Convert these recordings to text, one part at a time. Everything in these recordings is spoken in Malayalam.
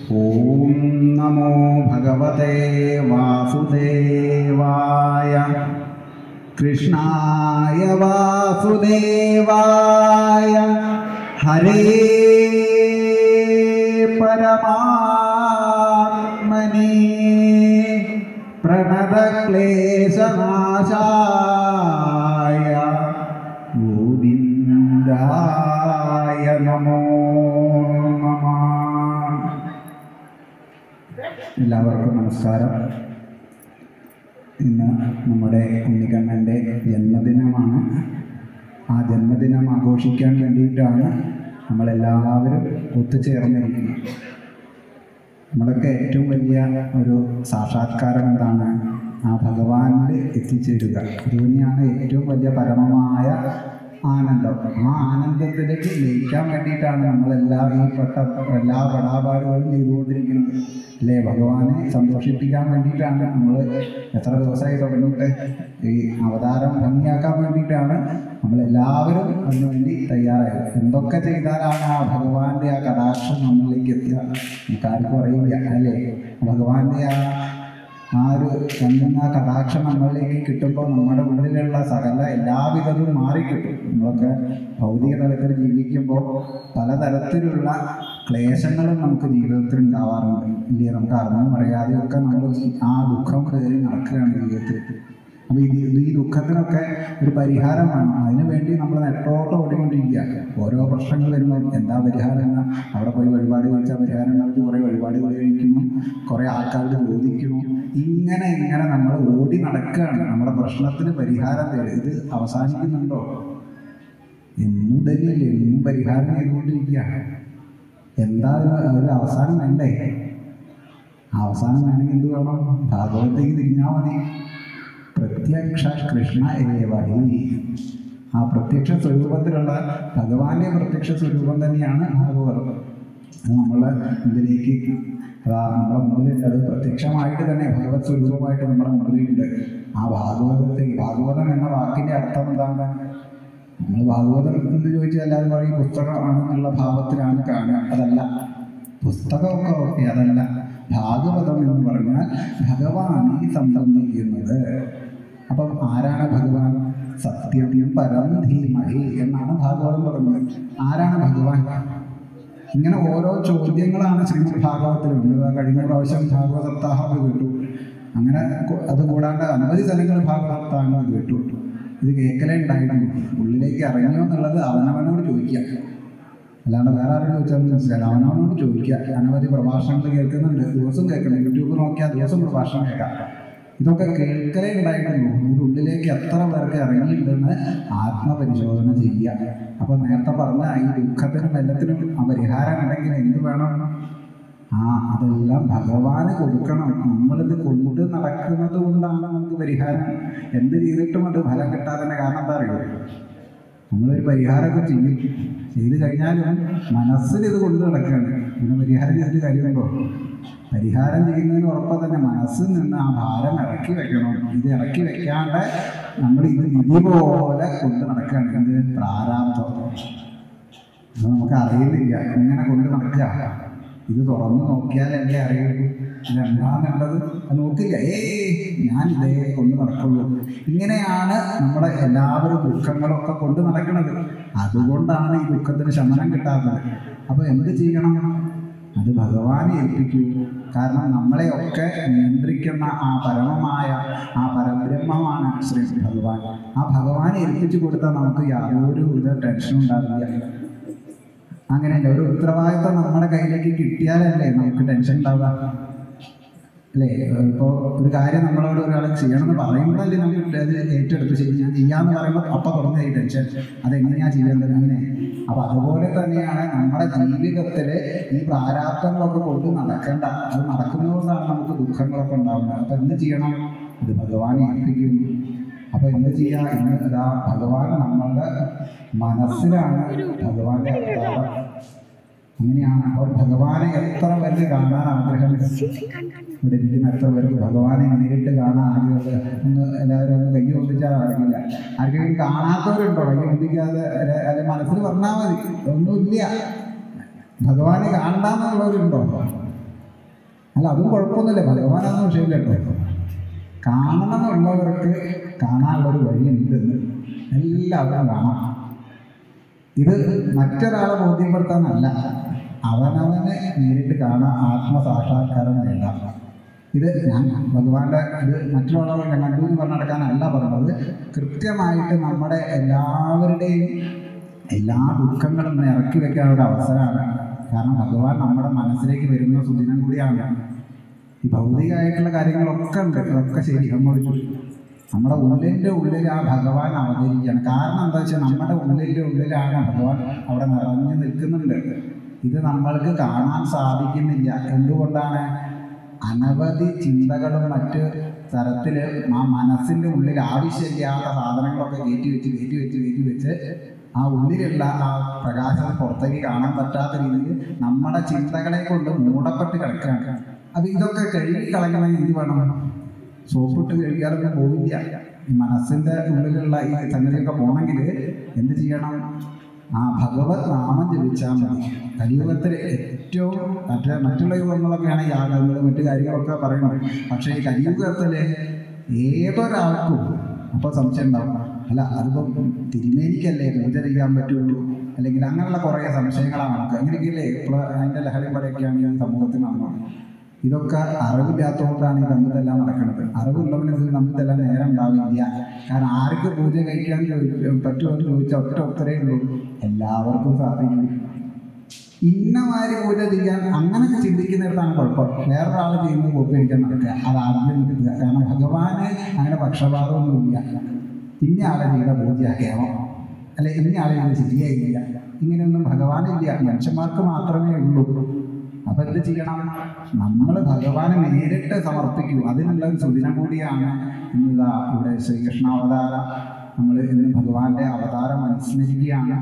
ഓം നമോ ഭഗവതേ വാസുദേവായ കൃഷ്ണായ വാസുദേവായ ഹരേ പരമാത്മനി പ്രണതക്ലേശനാശായ ഗോവിന്ദായ നമോ നമ എല്ലാവർക്കും നമസ്കാരം ഇന്ന് നമ്മുടെ ഉണ്ണിക്കണ്ണൻ്റെ ജന്മദിനമാണ് ആ ജന്മദിനം ആഘോഷിക്കാൻ വേണ്ടിയിട്ടാണ് നമ്മളെല്ലാവരും ഒത്തുചേർന്നിരിക്കുന്നത് നമ്മളൊക്കെ ഏറ്റവും വലിയ ഒരു സാക്ഷാത്കാരം എന്താണ് ആ ഭഗവാനിൽ എത്തിച്ചേരുക ഇത് തന്നെയാണ് ഏറ്റവും വലിയ പരമമായ ആനന്ദം ആ ആനന്ദത്തിലേക്ക് ലയിക്കാൻ വേണ്ടിയിട്ടാണ് നമ്മളെല്ലാ ഈ പെട്ട എല്ലാ പടാപാടുകളും ചെയ്തുകൊണ്ടിരിക്കുന്നത് അല്ലേ ഭഗവാനെ സന്തോഷിപ്പിക്കാൻ വേണ്ടിയിട്ടാണ് നമ്മൾ എത്ര ദിവസമായി തുടങ്ങിയിട്ട് ഈ അവതാരം ഭംഗിയാക്കാൻ വേണ്ടിയിട്ടാണ് നമ്മളെല്ലാവരും അതിനുവേണ്ടി തയ്യാറായത് എന്തൊക്കെ ചെയ്താലാണ് ആ ഭഗവാന്റെ ആ കടാക്ഷം നമ്മളിലേക്ക് എത്തുക നമുക്കാർക്കും അറിയില്ല അല്ലേ ഭഗവാന്റെ ആ ആ ഒരു കണ്ണുന്ന കടാക്ഷം നമ്മളിലേക്ക് കിട്ടുമ്പോൾ നമ്മുടെ ഉള്ളിലുള്ള സകല എല്ലാവിധതും മാറിക്കിട്ടും നമ്മളൊക്കെ ഭൗതിക തലത്തിൽ ജീവിക്കുമ്പോൾ പലതരത്തിലുള്ള ക്ലേശങ്ങളും നമുക്ക് ജീവിതത്തിൽ ഉണ്ടാവാറുണ്ട് ഇല്ലേ നമുക്ക് അറിഞ്ഞും അറിയാതെയൊക്കെ നമ്മൾ ആ ദുഃഖം കയറി നടക്കുകയാണ് ജീവിതത്തിൽ അപ്പോൾ ഇത് ഈ ദുഃഖത്തിനൊക്കെ ഒരു പരിഹാരം വേണം അതിനു വേണ്ടി നമ്മൾ നെട്ടോട്ട് ഓടിക്കൊണ്ടിരിക്കുക ഓരോ പ്രശ്നങ്ങൾ വരുമ്പോൾ എന്താ പരിഹാരം എന്നാ അവിടെ പോയി വഴിപാട് കഴിച്ചാൽ പരിഹാരം ഉണ്ടാവില്ല കുറേ വഴിപാടുകൾ കഴിക്കുന്നു കുറേ ആൾക്കാർക്ക് ബോധിക്കുന്നു ഇങ്ങനെ ഇങ്ങനെ നമ്മൾ ഓടി നടക്കുകയാണ് നമ്മുടെ പ്രശ്നത്തിന് പരിഹാരം തേടി ഇത് അവസാനിക്കുന്നുണ്ടോ എന്നും തന്നെയല്ലേ എന്നും പരിഹാരം ചെയ്തുകൊണ്ടിരിക്കുക എന്താ അതിന് ഒരു അവസാനം വേണ്ടേ ആ അവസാനം വേണമെങ്കിൽ എന്ത് വേണം ഭാഗവതേക്ക് തിരിഞ്ഞാൽ മതി പ്രത്യക്ഷ കൃഷ്ണ ഏവഹി ആ പ്രത്യക്ഷ സ്വരൂപത്തിലുള്ള ഭഗവാന്റെ പ്രത്യക്ഷ സ്വരൂപം തന്നെയാണ് ഭാഗവതം അത് നമ്മളെ മുമ്പിലേക്ക് അതാ നമ്മുടെ മുമ്പിലുണ്ട് അത് പ്രത്യക്ഷമായിട്ട് തന്നെ ഭഗവത് സ്വരൂപമായിട്ട് നമ്മുടെ മുമ്പിലുണ്ട് ആ ഭാഗവതത്തെ ഭാഗവതം എന്ന വാക്കിന്റെ അർത്ഥം എന്താണ് നമ്മൾ ഭാഗവതം എന്ന് ചോദിച്ചാൽ എല്ലാവരും പറയും പുസ്തകമാണെന്നുള്ള ഭാവത്തിലാണ് കാണുക അതല്ല പുസ്തകമൊക്കെ ഓക്കെ അതല്ല ഭാഗവതം എന്ന് പറഞ്ഞാൽ ഭഗവാനെ സംബന്ധിക്കുന്നത് അപ്പം ആരാണ് ഭഗവാൻ സത്യം പരം ധീമഹി എന്നാണ് ഭാഗവതം പറയുന്നത് ആരാണ് ഭഗവാൻ ഇങ്ങനെ ഓരോ ചോദ്യങ്ങളാണ് ശ്രീമദ് ഭാഗവതത്തിലുള്ളത് കഴിഞ്ഞ പ്രാവശ്യം ഭാഗവത സപ്താഹം കേട്ടു അങ്ങനെ കു- അത് കൂടാണ്ട് അനവധി സ്ഥലങ്ങൾ ഭാഗവത സപ്താഹങ്ങൾ കേട്ടു ഇത് കേൾക്കലേ ഉണ്ടായിരുന്നു ഉള്ളിലേക്ക് ഇറങ്ങിയോ എന്നുള്ളത് അവനവനോട് ചോദിക്കുക അല്ലാണ്ട് വേറെ ആരും ചോദിച്ചാൽ മനസ്സിലായില്ല അവനവനോട് ചോദിക്കുക അനവധി പ്രഭാഷണങ്ങൾ കേൾക്കുന്നുണ്ട് ദിവസം കേൾക്കണം യൂട്യൂബ് നോക്കിയാൽ ദിവസം പ്രഭാഷണം കേൾക്കാം ഇതൊക്കെ കേൾക്കലേ ഉണ്ടായിട്ടുള്ളൂ ഇതിൻ്റെ ഉള്ളിലേക്ക് എത്ര പേർക്ക് ഇറങ്ങിയിട്ടുണ്ടെന്ന് ആത്മപരിശോധന ചെയ്യുക അപ്പൊ നേരത്തെ പറഞ്ഞ ഈ ദുഃഖത്തിനും എല്ലാത്തിനും ആ പരിഹാരം ഉണ്ടെങ്കിൽ എന്ത് വേണം ആ അതെല്ലാം ഭഗവാന് കൊടുക്കണം നമ്മളിത് കൊണ്ട് നടക്കുന്നത് കൊണ്ടാണ് നമുക്ക് പരിഹാരം എന്ത് ചെയ്തിട്ടും അത് ഫലം കിട്ടാത്തതിൻ്റെ കാരണം എന്താ അറിയോ നമ്മളൊരു പരിഹാരമൊക്കെ ചെയ്യും ചെയ്ത് കഴിഞ്ഞാലും മനസ്സിൽ ഇത് കൊണ്ട് നടക്കുകയാണ് പിന്നെ പരിഹാരം ചെയ്തിട്ട് കാര്യമുണ്ടോ പരിഹാരം ചെയ്യുന്നതിന് ഉറപ്പം തന്നെ മനസ്സിൽ നിന്ന് ആ ഭാരം ഇറക്കി വെക്കണം ഇത് ഇറക്കി വെക്കാണ്ട് നമ്മൾ ഇത് വിധി പോലെ കൊണ്ട് നടക്കുകയാണ് ഇത് പ്രാരാബ്ദം അത് നമുക്ക് അറിയുന്നില്ല ഇങ്ങനെ കൊണ്ട് നടക്കുക ഇത് തുറന്നു നോക്കിയാലല്ലേ അറിയുള്ളൂ ഇതെന്താന്നുള്ളത് അത് നോക്കില്ല ഏ ഞാൻ ഇതേ കൊണ്ട് നടക്കുള്ളൂ ഇങ്ങനെയാണ് നമ്മുടെ എല്ലാവരും ദുഃഖങ്ങളൊക്കെ കൊണ്ട് നടക്കുന്നത് അതുകൊണ്ടാണ് ഈ ദുഃഖത്തിന് ശമനം കിട്ടാത്തത് അപ്പോൾ എന്ത് ചെയ്യണം അത് ഭഗവാനെ ഏൽപ്പിക്കൂ കാരണം നമ്മളെയൊക്കെ നിയന്ത്രിക്കുന്ന ആ പരമമായ ആ പരബ്രഹ്മമാണ് ശ്രീ ഭഗവാൻ ആ ഭഗവാനെ ഏൽപ്പിച്ചു കൊടുത്താൽ നമുക്ക് യാതൊരു വിധ ടെൻഷനും ഉണ്ടാവില്ല അങ്ങനെയല്ല ഒരു ഉത്തരവാദിത്വം നമ്മുടെ കയ്യിലേക്ക് കിട്ടിയാലല്ലേ നമുക്ക് ടെൻഷൻ ഉണ്ടാവുക അല്ലേ ഇപ്പോൾ ഒരു കാര്യം നമ്മളോട് ഒരാൾ ചെയ്യണമെന്ന് പറയുമ്പോഴല്ലേ നമുക്ക് അത് ഏറ്റെടുത്ത് ശരി ഞാൻ ചെയ്യാമെന്ന് പറയുമ്പോൾ അപ്പം തുടങ്ങി ഈ ടെൻഷൻ അതെങ്ങനെയാണ് ചെയ്യേണ്ടത് അങ്ങനെ അപ്പം അതുപോലെ തന്നെയാണ് നമ്മുടെ ജീവിതത്തിൽ ഈ പ്രാരാബ്ദങ്ങളൊക്കെ കൊണ്ട് നടക്കേണ്ട അത് നടക്കുന്നതുകൊണ്ടാണ് നമുക്ക് ദുഃഖങ്ങളൊക്കെ ഉണ്ടാവുന്നത് അപ്പം എന്ത് ചെയ്യണം അത് ഭഗവാനെ ഏൽപ്പിക്കും അപ്പോൾ എന്ത് ചെയ്യാം ഇന്ന് ഇതാ ഭഗവാൻ നമ്മളുടെ മനസ്സിലാണ് ഭഗവാന്റെ അവതാരം അങ്ങനെയാണ് അപ്പോൾ ഭഗവാനെ എത്ര പേർക്ക് കാണാൻ ആഗ്രഹമുണ്ട് ഇവിടെ ഇരിക്കുന്ന എത്ര പേർക്ക് ഭഗവാനെ നേരിട്ട് കാണാൻ ആഗ്രഹമുണ്ട് ഒന്ന് എല്ലാവരും ഒന്ന് കൈ ഒന്നിച്ചാൽ അറിയില്ല ആർക്കെങ്കിലും കാണാത്തവരുണ്ടോ കൈ ഒന്നിക്കാതെ അല്ലെ അല്ലെ മനസ്സിൽ പറഞ്ഞാൽ മതി ഒന്നുമില്ല ഭഗവാനെ കാണണ്ടെന്നുള്ളവരുണ്ടോ അല്ല അതും കുഴപ്പമൊന്നുമില്ല ഭഗവാനൊന്നും വിഷയമില്ല കേട്ടോ കാണണമെന്നുള്ളവർക്ക് കാണാനുള്ളൊരു വഴിയുണ്ടെന്ന് എല്ലാവരും കാണാം ഇത് മറ്റൊരാളെ ബോധ്യപ്പെടുത്താനല്ല അവനവനെ നേരിട്ട് കാണാൻ ആത്മസാക്ഷാത്കാരം നേടാം ഇത് ഞാൻ ഭഗവാന്റെ ഇത് മറ്റുള്ളവരെ ഞാൻ കണ്ടു എന്ന് പറഞ്ഞ് നടക്കാനല്ല പറഞ്ഞത് കൃത്യമായിട്ട് നമ്മുടെ എല്ലാവരുടെയും എല്ലാ ദുഃഖങ്ങളും ഒന്ന് ഇറക്കി വെക്കാൻ ഒരു അവസരമാണ് കാരണം ഭഗവാൻ നമ്മുടെ മനസ്സിലേക്ക് വരുന്ന സുദിനം കൂടിയാണ് ഈ ഭൗതികമായിട്ടുള്ള കാര്യങ്ങളൊക്കെ ഉണ്ട് അതൊക്കെ ശരി സംഭവിച്ചു നമ്മുടെ ഉള്ളിൻ്റെ ഉള്ളിൽ ആ ഭഗവാൻ അവതരിക്കുകയാണ് കാരണം എന്താ വെച്ചാൽ നമ്മുടെ ഉള്ളിൻ്റെ ഉള്ളിലാണ് ഭഗവാൻ അവിടെ നിറഞ്ഞു നിൽക്കുന്നുണ്ട് ഇത് നമ്മൾക്ക് കാണാൻ സാധിക്കുന്നില്ല എന്തുകൊണ്ടാണ് അനവധി ചിന്തകളും മറ്റ് തരത്തിൽ ആ മനസ്സിൻ്റെ ഉള്ളിൽ ആവശ്യമില്ലാത്ത സാധനങ്ങളൊക്കെ കയറ്റി വെച്ച് കയറ്റി വെച്ച് കയറ്റി വെച്ച് ആ ഉള്ളിലുള്ള ആ പ്രകാശം പുറത്തേക്ക് കാണാൻ പറ്റാത്ത രീതിയിൽ നമ്മുടെ ചിന്തകളെ കൊണ്ട് മൂടപ്പെട്ട് കിടക്കുകയാണ് അത് ഇതൊക്കെ കഴുകി കളയണമെങ്കിൽ എന്ത് വേണം സോപ്പിട്ട് കഴുകിയാലൊന്നും പോവില്ല ഈ മനസ്സിൻ്റെ ഉള്ളിലുള്ള ഈ സംഗതിയൊക്കെ പോകണമെങ്കിൽ എന്ത് ചെയ്യണം ആ ഭഗവത് നാമം ജപിച്ചാൽ മതി കലിയുഗത്തിൽ ഏറ്റവും മറ്റേ മറ്റുള്ള യുഗങ്ങളൊക്കെയാണ് യാഗങ്ങൾ മറ്റു കാര്യങ്ങളൊക്കെ പറയണം പക്ഷേ ഈ കലിയുഗത്തിൽ ഏതൊരാൾക്കും അപ്പോൾ സംശയം ഉണ്ടാവും അല്ല അതിപ്പം തിരുമേനിക്കല്ലേ പൂജ ചെയ്യാൻ പറ്റുള്ളൂ അല്ലെങ്കിൽ അങ്ങനെയുള്ള കുറേ സംശയങ്ങളാണ് നമുക്ക് അങ്ങനെയൊക്കെയല്ലേ ഇപ്പോൾ അതിൻ്റെ ലഹരി പടയൊക്കെയാണ് ഈ സമൂഹത്തിൽ നടന്നത് ഇതൊക്കെ അറിവില്ലാത്തതുകൊണ്ടാണ് ഈ തമ്മിതെല്ലാം നടക്കുന്നത് അറിവുള്ളവന് ഇത് തമ്മിതെല്ലാം നേരം ഉണ്ടാവില്ല കാരണം ആർക്ക് പൂജ കഴിക്കാൻ ചോദിച്ച പറ്റുമോ എന്ന് ചോദിച്ചാൽ ഒറ്റ ഉത്തരേ ഉള്ളൂ എല്ലാവർക്കും സാധിക്കും ഇന്നമാതിരി പൂജ ചെയ്യാൻ അങ്ങനെ ചിന്തിക്കുന്നിടത്താണ് കുഴപ്പം വേറൊരാൾ ചെയ്യുന്നത് കോപ്പി അടിക്കാൻ നടക്കുക അത് ആദ്യം നിർത്തുക കാരണം ഭഗവാന് അങ്ങനെ പക്ഷപാതമൊന്നുമില്ല ഇന്ന ആളെ ചെയ്ത പൂജ കേവം അല്ലെ ഇന്ന ആളെ ചെയ്ത് ശരിയായില്ല ഇങ്ങനെയൊന്നും ഭഗവാനില്ല മനുഷ്യന്മാർക്ക് മാത്രമേ ഉള്ളൂ അപ്പൊ എന്ത് ചെയ്യണം നമ്മൾ ഭഗവാനെ നേരിട്ട് സമർപ്പിക്കൂ അതിനുള്ള ഒരു സുദിനം കൂടിയാണ് ഇന്നിതാ ഇവിടെ ശ്രീകൃഷ്ണാവതാരം നമ്മൾ ഇന്ന് ഭഗവാന്റെ അവതാരം അനുസ്മരിക്കുകയാണ്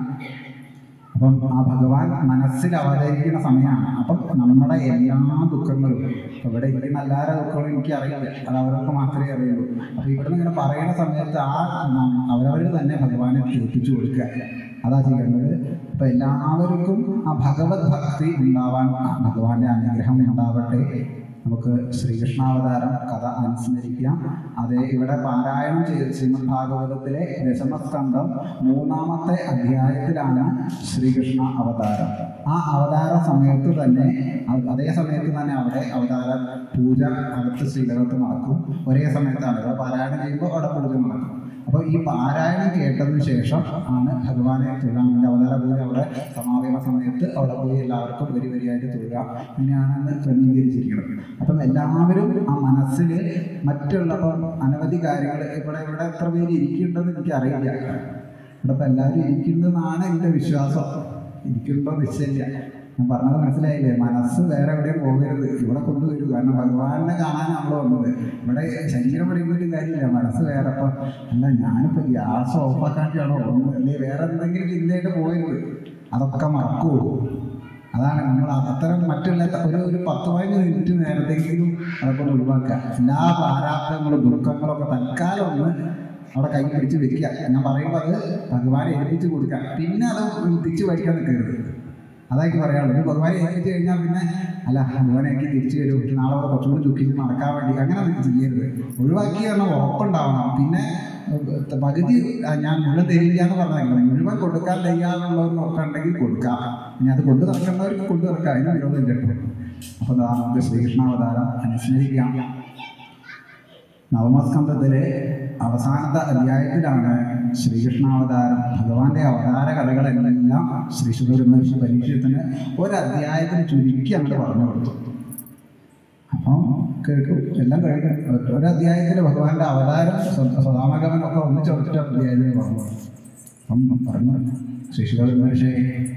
അപ്പം ആ ഭഗവാൻ മനസ്സിൽ അവതരിക്കുന്ന സമയമാണ് അപ്പം നമ്മുടെ എല്ലാ ദുഃഖങ്ങളും ഇപ്പൊ ഇവിടെ ഇരിക്കുന്ന എല്ലാവരുടെ ദുഃഖങ്ങളും എനിക്ക് അറിയില്ല അത് അവർക്ക് മാത്രമേ അറിയുള്ളൂ അപ്പൊ ഇവിടെ നിന്ന് ഇങ്ങനെ പറയുന്ന സമയത്ത് ആ അവരവർ തന്നെ ഭഗവാനെ കേൾപ്പിച്ചു കൊടുക്കുക അതാ ചെയ്യേണ്ടത് അപ്പൊ എല്ലാവർക്കും ആ ഭഗവത് ഭക്തി ഉണ്ടാവാൻ ആ ഭഗവാന്റെ അനുഗ്രഹം ഉണ്ടാവട്ടെ നമുക്ക് ശ്രീകൃഷ്ണാവതാരം കഥ അനുസ്മരിക്കാം അത് ഇവിടെ പാരായണം ചെയ്ത് ശ്രീമദ് ഭാഗവതത്തിലെ ദശമസ്കന്ധം മൂന്നാമത്തെ അധ്യായത്തിലാണ് ശ്രീകൃഷ്ണ അവതാരം ആ അവതാര സമയത്ത് തന്നെ അ- അതേ സമയത്ത് തന്നെ അവിടെ അവതാര പൂജ അകത്ത് ശ്രീലകത്ത് നടക്കും ഒരേ സമയത്താണ് ഇവിടെ പാരായണം ചെയ്യുമ്പോൾ അവിടെ പൂജ നടക്കും അപ്പോൾ ഈ പാരായണം കേട്ടതിന് ശേഷം ആണ് ഭഗവാനെ തൊഴാൻ വേണ്ടി അവതാര പൂജ അവിടെ സമാപന സമയത്ത് അവിടെ പോയി എല്ലാവർക്കും വരി വരിയായിട്ട് തൊഴുക അങ്ങനെയാണെന്ന് ക്രമീകരിച്ചിരിക്കുന്നത് അപ്പം എല്ലാവരും ആ മനസ്സിൽ മറ്റുള്ള ഇപ്പം അനവധി കാര്യങ്ങൾ ഇവിടെ ഇവിടെ എത്ര പേര് ഇരിക്കുന്നുണ്ടെന്ന് എനിക്കറിയില്ല ഇവിടെ ഇപ്പം എല്ലാവരും ഇരിക്കുന്നെന്നാണ് എൻ്റെ വിശ്വാസം ഇരിക്കുന്നുണ്ടോ നിശ്ചയില്ല ഞാൻ പറഞ്ഞത് മനസ്സിലായില്ലേ മനസ്സ് വേറെ എവിടെയും പോകരുത് ഇവിടെ കൊണ്ടുവരൂ കാരണം ഭഗവാനെ കാണാൻ നമ്മൾ വന്നത് ഇവിടെ ശരീരം പഠിക്കുന്നതിലും കാര്യമില്ല മനസ്സ് വേറെ അപ്പം അല്ല ഞാനിപ്പോൾ ഗ്യാസ് ഓഫാക്കാണ്ടിയാണോ വന്നത് അല്ലെങ്കിൽ വേറെ എന്തെങ്കിലും ചിന്തയായിട്ട് പോയത് അതൊക്കെ മറക്കുമോ അതാണ് നമ്മൾ അത്തരം മറ്റുള്ള ഒരു ഒരു പത്ത് പതിനഞ്ച് മിനിറ്റ് നേരത്തെങ്കിലും അതൊക്കെ ഒന്ന് ഒഴിവാക്കുക എല്ലാ പ്രാരാബ്ദങ്ങളും ദുഃഖങ്ങളൊക്കെ തൽക്കാലം ഒന്ന് അവിടെ കൈ പിടിച്ച് വെക്കുക ഞാൻ പറയുമ്പോൾ അത് ഭഗവാനെ ഏൽപ്പിച്ച് കൊടുക്കുക പിന്നെ അത് തിരിച്ച് വയ്ക്കാൻ നിൽക്കരുത് അതായിട്ട് പറയാനുള്ളത് ഒരു ഭഗവാനെ ഏൽപ്പിച്ച് കഴിഞ്ഞാൽ പിന്നെ അല്ല ഭഗവാനെ എനിക്ക് തിരിച്ചു വരും നാളെ അവിടെ കുറച്ചും കൂടി ദുഃഖിച്ച് നടക്കാൻ വേണ്ടി അങ്ങനെ ഒന്നും ചെയ്യരുത് ഒഴിവാക്കി പറഞ്ഞാൽ ഉറപ്പുണ്ടാവണം പിന്നെ ഏഹ്, പകുതി ആ, ഞാൻ മുഴുവൻ തരില്ല എന്ന് പറഞ്ഞില്ല മുഴുവൻ കൊടുക്കാൻ തയ്യാറുള്ളവരൊക്കെ ഉണ്ടെങ്കിൽ കൊടുക്കാം ഇനി അത് കൊണ്ടു നടക്കേണ്ടവർക്ക് കൊണ്ടു നടക്കാം അതിന് വിരോധം കേട്ടോ അപ്പോൾ ദാ നമുക്ക് ശ്രീകൃഷ്ണാവതാരം അനുസ്മരിക്കാം നവമസ്കന്ധത്തിലെ അവസാനത്തെ അധ്യായത്തിലാണ് ശ്രീകൃഷ്ണാവതാരം ഭഗവാന്റെ അവതാര കഥകളെല്ലാം ശ്രീ സുബ്രഹ്മണ്യ പരീക്ഷത്തിന് ഒരധ്യായത്തിന് ചുരുക്കി അങ്ങോട്ട് പറഞ്ഞു കൊടുത്തു അപ്പം കേൾക്കും എല്ലാം കഴിക്കും ഒരധ്യായത്തിൽ ഭഗവാന്റെ അവതാരം സ്വതാമഗമനമൊക്കെ ഒന്നിച്ച് ഒറ്റ അധ്യായത്തിൽ പറഞ്ഞു അപ്പം പറഞ്ഞു ശ്രീ സുബ്രഹ്മണ്യ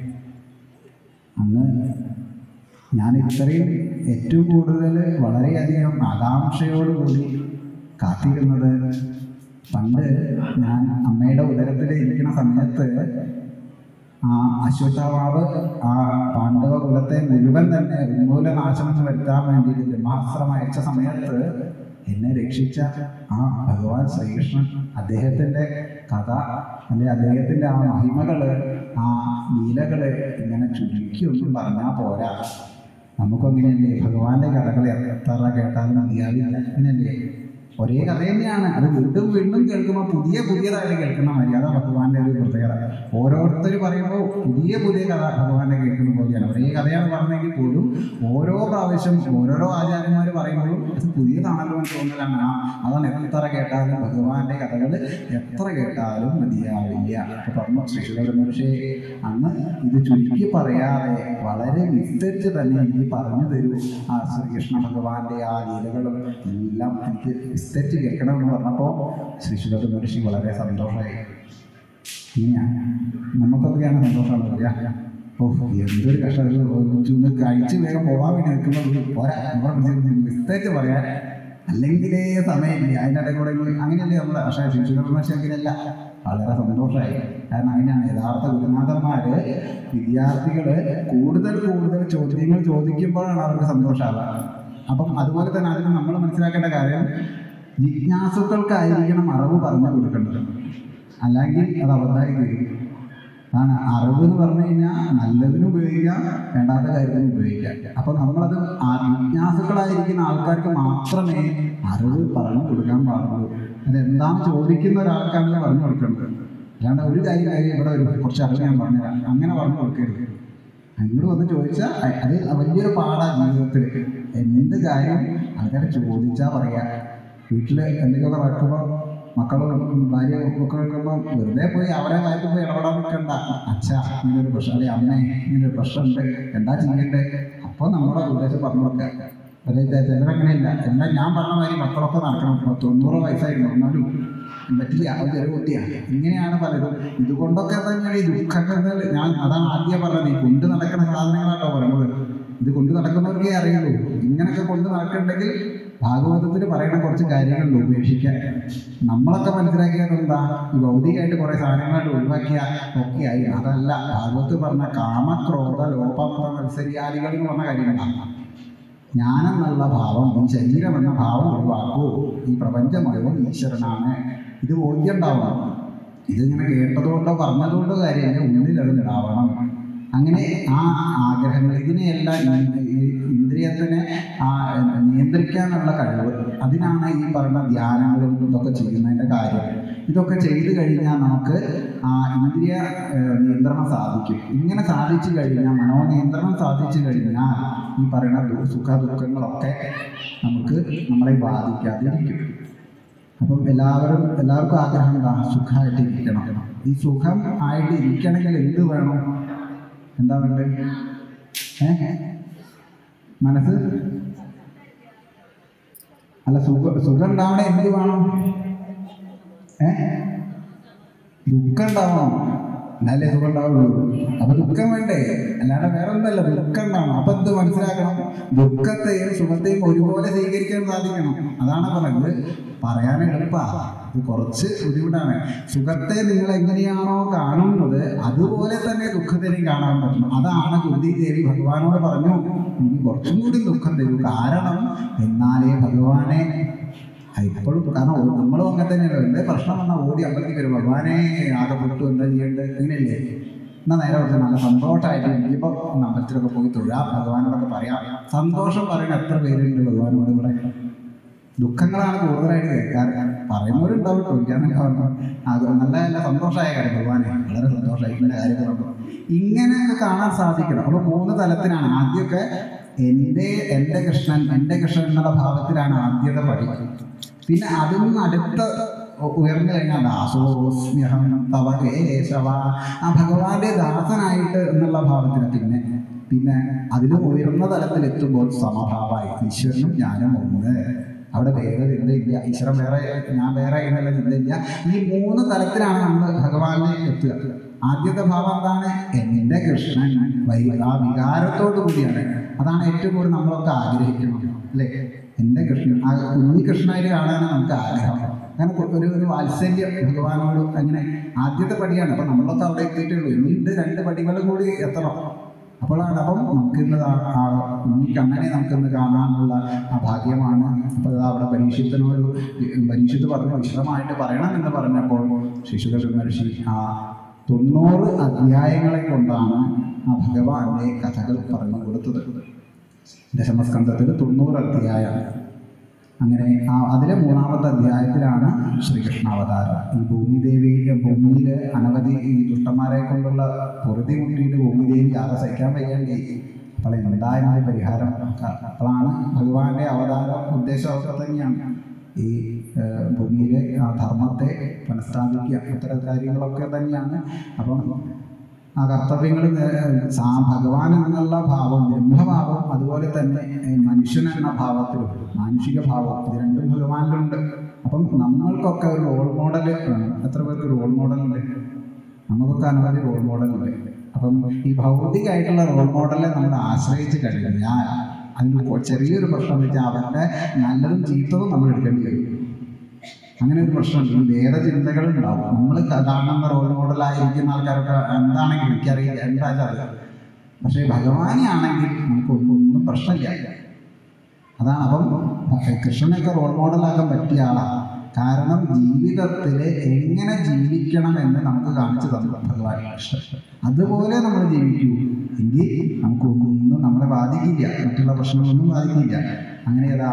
അന്ന് ഞാൻ ഇത്രയും ഏറ്റവും കൂടുതൽ വളരെയധികം ആകാംക്ഷയോടുകൂടി കാത്തിരുന്നത് പണ്ട് ഞാൻ അമ്മയുടെ ഉദരത്തിൽ ഇരിക്കുന്ന സമയത്ത് ആ അശ്വത്ഥാവാവ് ആ പാണ്ഡവ കുലത്തെ മുഴുവൻ തന്നെ ഉന്മൂലനാശനം വരുത്താൻ വേണ്ടിയിട്ട് ബ്രഹ്മാസ്ത്രം അയച്ച സമയത്ത് എന്നെ രക്ഷിച്ച ആ ഭഗവാൻ ശ്രീകൃഷ്ണൻ അദ്ദേഹത്തിൻ്റെ കഥ അല്ലെ അദ്ദേഹത്തിൻ്റെ ആ മഹിമകൾ ആ ലീലകൾ ഇങ്ങനെ ചുരുക്കി ഒന്നും പറഞ്ഞാൽ പോരാ നമുക്കങ്ങനെയല്ലേ ഭഗവാന്റെ കഥകൾ എത്ര കേട്ടാലും മതിയാവില്ല അങ്ങനെയല്ലേ ഒരേ കഥ തന്നെയാണ് അത് വീണ്ടും വീണ്ടും കേൾക്കുമ്പോൾ പുതിയ പുതിയതായിട്ട് കേൾക്കുന്ന മര്യാദ ഭഗവാന്റെ ഒരു പ്രത്യേകത ഓരോരുത്തർ പറയുമ്പോൾ പുതിയ പുതിയ കഥ ഭഗവാന്റെ കേൾക്കുന്ന പോലെയാണ് ഒരേ കഥയാണ് പറഞ്ഞെങ്കിൽ പോലും ഓരോ പ്രാവശ്യം ഓരോരോ ആചാര്യന്മാർ പറയുമ്പോഴും ഇത് പുതിയതാണല്ലോ എന്ന് തോന്നലാണ് ആ അതാണ് എത്ര കേട്ടാലും ഭഗവാന്റെ കഥകൾ എത്ര കേട്ടാലും മതിയാവില്ല അപ്പൊ പറഞ്ഞു ശ്രീശുദ്ധ മഹർഷി അന്ന് ഇത് ചുരുക്കി പറയാതെ വളരെ വിസ്തരിച്ച് തന്നെ എനിക്ക് പറഞ്ഞു തരൂ ആ ശ്രീകൃഷ്ണ ഭഗവാന്റെ ആ ലീലകളും എല്ലാം എനിക്ക് വിസ്തരിച്ച് കേൾക്കണമെന്ന് പറഞ്ഞപ്പോൾ ശ്രീശുദ്ധ മഹർഷി വളരെ സന്തോഷമായി ഇങ്ങനെയാണ് നമുക്കൊക്കെയാണ് സന്തോഷമാണ് പറയാ ഓ എന്തൊരു കഷ്ടം ഒന്ന് കഴിച്ച് വേഗം പോകാൻ വേണ്ടി നിൽക്കുമ്പോൾ പോരാ നമ്മളെ കുറിച്ച് വിസ്തരിച്ച് പറയാൻ അല്ലെങ്കിലേ സമയമില്ല അതിൻ്റെ ഇടയിൽ കൂടെ ഇങ്ങ് അങ്ങനെയല്ലേ നമ്മൾ പക്ഷേ ശിശുകർമ്മശി അങ്ങനെയല്ല വളരെ സന്തോഷമായി കാരണം അങ്ങനെയാണ് യഥാർത്ഥ ഗുരുനാഥന്മാര് വിദ്യാർത്ഥികള് കൂടുതൽ കൂടുതൽ ചോദ്യങ്ങൾ ചോദിക്കുമ്പോഴാണ് അവർക്ക് സന്തോഷമാവുക അപ്പം അതുപോലെ തന്നെ അതിന് നമ്മൾ മനസ്സിലാക്കേണ്ട കാര്യം ജിജ്ഞാസുക്കൾക്കായിരിക്കണം അറിവ് പറഞ്ഞു കൊടുക്കേണ്ടത് അല്ലെങ്കിൽ അത് അബദ്ധമായി തീരും ആണ് അറിവ് എന്ന് പറഞ്ഞു കഴിഞ്ഞാൽ നല്ലതിന് ഉപയോഗിക്കാം വേണ്ടാത്ത കാര്യത്തിന് ഉപയോഗിക്കാം അപ്പം നമ്മളത് ആ ജിജ്ഞാസുക്കളായിരിക്കുന്ന ആൾക്കാർക്ക് മാത്രമേ അറിവ് പറഞ്ഞു കൊടുക്കാൻ പാടുള്ളൂ അതെന്താണ് ചോദിക്കുന്ന ഒരാൾക്കാണ് ഇത് പറഞ്ഞു കൊടുക്കേണ്ടത് അല്ലാണ്ട് ഒരു കാര്യം കാര്യം ഇവിടെ ഒരു കുറച്ച് അറിവ് ഞാൻ പറഞ്ഞുതരാം അങ്ങനെ പറഞ്ഞു കൊടുക്കരുത് അങ്ങോട്ട് വന്ന് ചോദിച്ചാൽ അ- അത് വലിയൊരു പാടാണ് ജീവിതത്തിൽ എന്ത് കാര്യം ആൾക്കാർ ചോദിച്ചാൽ പറയാ വീട്ടിൽ എന്തെങ്കിലുമൊക്കെ നടക്കുമ്പോൾ മക്കളും ഭാര്യ ഒക്കെ വെക്കുമ്പോൾ വെറുതെ പോയി അവരെ കാര്യത്തിൽ പോയി ഇടപെടാൻ നിൽക്കണ്ട അച്ഛ ഇങ്ങനൊരു പ്രശ്നം അല്ലെ അമ്മേ ഇങ്ങനൊരു പ്രശ്നമുണ്ട് എന്താ ചെയ്യണ്ടേ അപ്പോൾ നമ്മുടെ ഉദ്ദേശം പറഞ്ഞു കൊടുക്കുക അല്ലെ ചിലരങ്ങനെയില്ല എല്ലാം ഞാൻ പറഞ്ഞ മാതിരി മക്കളൊക്കെ നടക്കണം ഇപ്പൊ തൊണ്ണൂറ് വയസ്സായിരുന്നു എന്നാലും പറ്റില്ല അത് ചെറിയ കുട്ടിയാണ് ഇങ്ങനെയാണ് പലതും ഇതുകൊണ്ടൊക്കെ തന്നെയാണ് ഈ ദുഃഖങ്ങൾ ഞാൻ അതാണ് ആദ്യം പറഞ്ഞത് ഈ കൊണ്ട് നടക്കുന്ന സാധനങ്ങളാട്ടോ പറയുന്നത് ഇത് കൊണ്ട് നടക്കുന്നവർക്കേ അറിയുള്ളൂ ഇങ്ങനെയൊക്കെ കൊണ്ട് നടക്കുന്നുണ്ടെങ്കിൽ ഭാഗവതത്തിൽ പറയുന്ന കുറച്ച് കാര്യങ്ങളുണ്ട് ഉപേക്ഷിക്കാൻ നമ്മളൊക്കെ മനസ്സിലാക്കിയത് എന്താ ഈ ഭൗതികമായിട്ട് കുറേ സാധനങ്ങളായിട്ട് ഒഴിവാക്കിയ ഒക്കെ ആയി അതല്ല ഭാഗവത്ത് പറഞ്ഞ കാമക്രോധ ലോപമത മത്സരിയാദികൾ എന്ന് പറഞ്ഞ കാര്യങ്ങളാണ് ഞാനെന്നുള്ള ഭാവം ഈ ശരീരം എന്ന ഭാവം ഒഴിവാക്കൂ ഈ പ്രപഞ്ചം മുഴുവൻ ഈശ്വരനാണ് ഇത് ബോധ്യം ഉണ്ടാവണം ഇതിങ്ങനെ കേട്ടതുകൊണ്ടോ പറഞ്ഞതുകൊണ്ടോ കാര്യമില്ല ഉള്ളിൽ അത് ഉണ്ടാവണം അങ്ങനെ ആ ആഗ്രഹങ്ങൾ ഇതിനെയെല്ലാം ഈ- ഈ ഇന്ദ്രിയത്തിനെ ആ നിയന്ത്രിക്കാനുള്ള കഴിവ് അതിനാണ് ഈ പറയുന്ന ധ്യാനങ്ങളും ഇതൊക്കെ ചെയ്യുന്നതിൻ്റെ കാര്യം ഇതൊക്കെ ചെയ്തു കഴിഞ്ഞാൽ നമുക്ക് ആ ഇന്ദ്രിയ ഏഹ്, നിയന്ത്രണം സാധിക്കും ഇങ്ങനെ സാധിച്ചു കഴിഞ്ഞാൽ മനോനിയന്ത്രണം സാധിച്ചു കഴിഞ്ഞാൽ ഈ പറയുന്ന ദു- സുഖ ദുഃഖങ്ങളൊക്കെ നമുക്ക് നമ്മളെ ബാധിക്കാതിരിക്കും അപ്പം എല്ലാവരും എല്ലാവർക്കും ആഗ്രഹം എന്താ സുഖമായിട്ട് ഇരിക്കണം ഈ സുഖം ആയിട്ട് ഇരിക്കണമെങ്കിൽ എന്ത് വേണം എന്താ വേണ്ടത് ഏ മനസ്സ് അല്ല സുഖ സുഖം ഉണ്ടാവണേ എന്ത് വേണം ഏ ദുഃഖം ഉണ്ടാവണം എന്നാലേ സുഖം ഉണ്ടാവുള്ളൂ അപ്പൊ ദുഃഖം വേണ്ടേ അല്ലാണ്ട് വേറെ ഒന്നല്ല ദുഃഖം ഉണ്ടാവണം അപ്പൊ എന്ത് മനസ്സിലാക്കണം ദുഃഖത്തെയും സുഖത്തെയും ഒരുപോലെ സ്വീകരിക്കാൻ സാധിക്കണം അതാണ് പറഞ്ഞത് പറയാൻ എളുപ്പാ ഇത് കുറച്ച് ബുദ്ധിമുട്ടാണ് സുഖത്തെ നിങ്ങൾ എങ്ങനെയാണോ കാണുന്നത് അതുപോലെ തന്നെ ദുഃഖത്തിനെയും കാണാൻ പറ്റണം അതാണ് കുന്തി ദേവി ഭഗവാനോട് പറഞ്ഞു എനിക്ക് കുറച്ചും കൂടി ദുഃഖം തരൂ കാരണം എന്നാലേ ഭഗവാനെ ആ, ഇപ്പോഴും കാരണം ഓ- നമ്മളും അങ്ങനെ തന്നെയല്ലോ എന്തേ പ്രശ്നം വന്നാൽ ഓടി അമ്പലത്തിൽ വരും ഭഗവാനെ ആകെ പൊട്ടു എന്താ ചെയ്യേണ്ടത് അങ്ങനെയല്ലേ എന്നാൽ നേരെ കുറച്ച് നല്ല സന്തോഷമായിട്ട് ഇനിയിപ്പോൾ അമ്പലത്തിലൊക്കെ പോയി തൊഴാം ഭഗവാനോടൊക്കെ പറയാം സന്തോഷം പറയുന്ന എത്ര പേരുണ്ട് ഭഗവാനോട് ഇവിടെ ദുഃഖങ്ങളാണ് കൂടുതലായിട്ട് കേൾക്കാറ് പറയുന്നവരുണ്ടാവും ചോദിക്കാനൊക്കെ പറഞ്ഞു അത് നല്ല നല്ല സന്തോഷമായ കാര്യം ഭഗവാനെ വളരെ സന്തോഷമായി ഇങ്ങനെ കാര്യങ്ങൾ പറഞ്ഞു ഇങ്ങനെയൊക്കെ കാണാൻ സാധിക്കണം അപ്പോൾ മൂന്ന് തലത്തിലാണ് ആദ്യമൊക്കെ എൻ്റെ എൻ്റെ കൃഷ്ണൻ എൻ്റെ കൃഷ്ണൻ എന്നുള്ള ഭാവത്തിലാണ് ആദ്യത്തെ പടി പിന്നെ അതിൽ നിന്ന് അടുത്ത ഉ- ഉയർന്നു കഴിഞ്ഞാൽ ദാസോസ്മ്യഹം തവ കേശവ ആ ഭഗവാന്റെ ദാസനായിട്ട് എന്നുള്ള ഭാവത്തിന് പിന്നെ പിന്നെ അതിന് ഉയർന്ന തലത്തിലെത്തുമ്പോൾ സമഭാവമായി ഈശ്വരനും ഞാനും ഒന്ന് അവിടെ വേറെ ചിന്തയില്ല ഈശ്വരൻ വേറെ ഞാൻ വേറെ എന്നുള്ള ചിന്തയില്ല ഈ മൂന്ന് തലത്തിലാണ് നമ്മൾ ഭഗവാനെ എത്തുക ആദ്യത്തെ ഭാവം എന്താണ് എൻ്റെ കൃഷ്ണൻ വൈ ആ വികാരത്തോടു കൂടിയാണ് അതാണ് ഏറ്റവും കൂടുതൽ നമ്മളൊക്കെ ആഗ്രഹിക്കുന്നത് അല്ലേ എൻ്റെ കൃഷ്ണൻ ആ കുഞ്ഞി കൃഷ്ണനായിട്ട് കാണാനാണ് നമുക്ക് ആഗ്രഹം അങ്ങനെ കൊ- ഒരു ഒരു വാത്സല്യം ഭഗവാനോട് അങ്ങനെ ആദ്യത്തെ പടിയാണ് അപ്പം നമ്മളൊക്കെ അവിടെ എത്തിയിട്ടുള്ളൂ ഇനിയുണ്ട് രണ്ട് പടികൾ കൂടി എത്തണം അപ്പോഴാണ് അപ്പം നമുക്കിന്ന് ആ- ആ കുഞ്ഞി കണ്ണനെ നമുക്കിന്ന് കാണാനുള്ള ആ ഭാഗ്യമാണ് അപ്പോൾ അത് അവിടെ പരീക്ഷത്തിനോട് പരീക്ഷത്ത് പറഞ്ഞു വിശദമായിട്ട് പറയണം എന്ന് പറഞ്ഞപ്പോൾ ശിശുധ മഹർഷി ആ തൊണ്ണൂറ് അധ്യായങ്ങളെ കൊണ്ടാണ് ആ ഭഗവാന്റെ കഥകൾ പറഞ്ഞു കൊടുത്തത് ദശമസ്കന്ധത്തിൽ തൊണ്ണൂറ് അധ്യായമാണ് അങ്ങനെ ആ അതിലെ മൂന്നാമത്തെ അധ്യായത്തിലാണ് ശ്രീകൃഷ്ണ അവതാരം ഈ ഭൂമിദേവി ഭൂമിയിൽ അനവധി ഈ ദുഷ്ടന്മാരെ കൊണ്ടുള്ള പൊറുതി മുട്ടിയിട്ട് ഭൂമിദേവി ആകെ സഹിക്കാൻ വയ്യാണ്ടി അപ്പോൾ എന്തായാലും പരിഹാരം അപ്പോഴാണ് ഭഗവാന്റെ അവതാരം ഉദ്ദേശം ഒക്കെ തന്നെയാണ് ഈ ഏഹ്, ഭൂമിയിലെ ആ ധർമ്മത്തെ പുനഃസ്ഥാപിക്കുക ഇത്തരം കാര്യങ്ങളൊക്കെ തന്നെയാണ് അപ്പം ആ കർത്തവ്യങ്ങൾ സാ ഭഗവാൻ എന്നുള്ള ഭാവം ബ്രഹ്മഭാവം അതുപോലെ തന്നെ ഏ, മനുഷ്യൻ എന്ന ഭാവത്തിലും മാനുഷിക ഭാവം ഇത് രണ്ടും ഭഗവാനിലുണ്ട് അപ്പം നമ്മൾക്കൊക്കെ ഒരു റോൾ മോഡൽ വേണം എത്ര പേർക്ക് റോൾ മോഡലുണ്ട് നമുക്കൊക്കെ അനവധി റോൾ മോഡലുണ്ട് അപ്പം ഈ ഭൗതികമായിട്ടുള്ള റോൾ മോഡലെ നമ്മൾ ആശ്രയിച്ച് കഴിഞ്ഞാൽ അതിന് കൊ- ചെറിയൊരു പ്രശ്നം എന്ന് വെച്ചാൽ അവരുടെ നല്ലതും ചീത്തതും നമ്മൾ എടുക്കേണ്ടി വരും അങ്ങനെ ഒരു പ്രശ്നമുണ്ട് ഈ വേദചിന്തകൾ ഉണ്ടാവും നമ്മൾ കാണുന്ന റോൾ മോഡലായിരിക്കുന്ന ആൾക്കാരൊക്കെ എന്താണെങ്കിലും എനിക്കറിയില്ല എന്താ അത് പക്ഷേ ഭഗവാനെ ആണെങ്കിൽ നമുക്ക് ഒന്നും ഒന്നും പ്രശ്നമില്ല അതാണ് അപ്പം കൃഷ്ണനൊക്കെ റോൾ മോഡലാക്കാൻ പറ്റിയ ആളാണ് കാരണം ജീവിതത്തിൽ എങ്ങനെ ജീവിക്കണം എന്ന് നമുക്ക് കാണിച്ചു തന്നു ഭഗവാൻ കൃഷ്ണൻ അതുപോലെ നമ്മൾ ജീവിക്കൂ എങ്കിൽ നമുക്ക് ഒന്നും നമ്മളെ ബാധിക്കില്ല മറ്റുള്ള പ്രശ്നങ്ങളൊന്നും ബാധിക്കില്ല അങ്ങനെ ഏതാ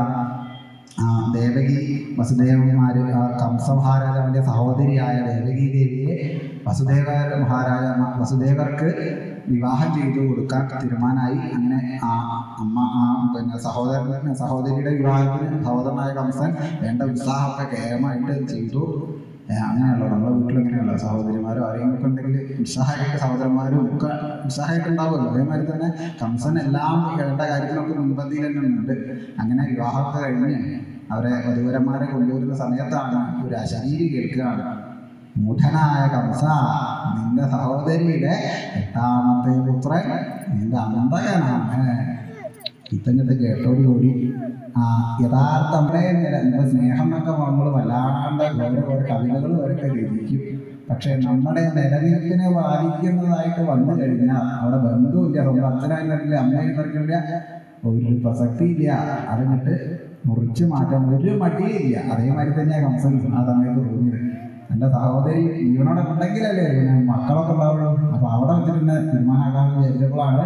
ആ ദേവകി വസുദേവന്മാർ ആ കംസ മഹാരാജാവിൻ്റെ സഹോദരിയായ ദേവകി ദേവിയെ വസുദേവ മഹാരാജ വസുദേവർക്ക് വിവാഹം ചെയ്തു കൊടുക്കാൻ തീരുമാനമായി അങ്ങനെ ആ അമ്മ ആ പിന്നെ സഹോദരൻ സഹോദരിയുടെ വിവാഹത്തിന് സഹോദരനായ കംസൻ വേണ്ട ഉത്സാഹമൊക്കെ കേരളമായിട്ട് ചെയ്തു ഏ, അങ്ങനെയല്ലോ നമ്മളെ വീട്ടിൽ അങ്ങനെയല്ലോ സഹോദരിമാരോ ആരെങ്കിലും ഒക്കെ ഉണ്ടെങ്കിൽ ഉത്സാഹമായിട്ട് സഹോദരന്മാരും ഒക്കെ ഉത്സാഹമായിട്ട് ഉണ്ടാവുമല്ലോ അതേമാതിരി തന്നെ കംസൻ എല്ലാം വേണ്ട കാര്യത്തിനൊക്കെ മുൻപന്തിയിൽ തന്നെ ഉണ്ട് അങ്ങനെ വിവാഹമൊക്കെ കഴിഞ്ഞ് അവരെ വധുവരന്മാരെ കൊണ്ടുവരുന്ന സമയത്താണ് ഒരു അശരീരി കേൾക്കുകയാണ് മൂഢനായ കംസ നിന്റെ സഹോദരിയുടെ എട്ടാമത്തെ പുത്രൻ നിന്റെ അന്തകനാണ് ഇത്തങ്ങത്തെ കേട്ടോടുകൂടി ആ യഥാർത്ഥ നമ്മുടെ നില ഇപ്പൊ സ്നേഹം എന്നൊക്കെ നമ്മൾ വല്ലാണ്ട് ഓരോ ഓരോ കവിതകൾ വരൊക്കെ രചിക്കും പക്ഷെ നമ്മുടെ നിലനിൽപ്പിനെ ബാധിക്കുന്നതായിട്ട് വന്നു കഴിഞ്ഞാൽ അവിടെ ബന്ധുവില്ല സ്വന്തം അച്ഛനായിട്ടില്ല അമ്മയായിട്ടില്ല ഒരു പ്രസക്തിയില്ല അതിനിട്ട് മുറിച്ച് മാറ്റാൻ ഒരു മടിയില്ല അതേമാതിരി തന്നെയാണ് കംസൻ ആ സമയത്ത് തോന്നിയത് എൻ്റെ സഹോദരി ജീവനോടെ ഉണ്ടെങ്കിലല്ലേ പിന്നെ മക്കളൊക്കെ ഉണ്ടാവുള്ളൂ അപ്പോൾ അവിടെ വെച്ചിട്ട് തന്നെ തീരുമാനമാക്കാൻ വിചാരിച്ചപ്പോഴാണ്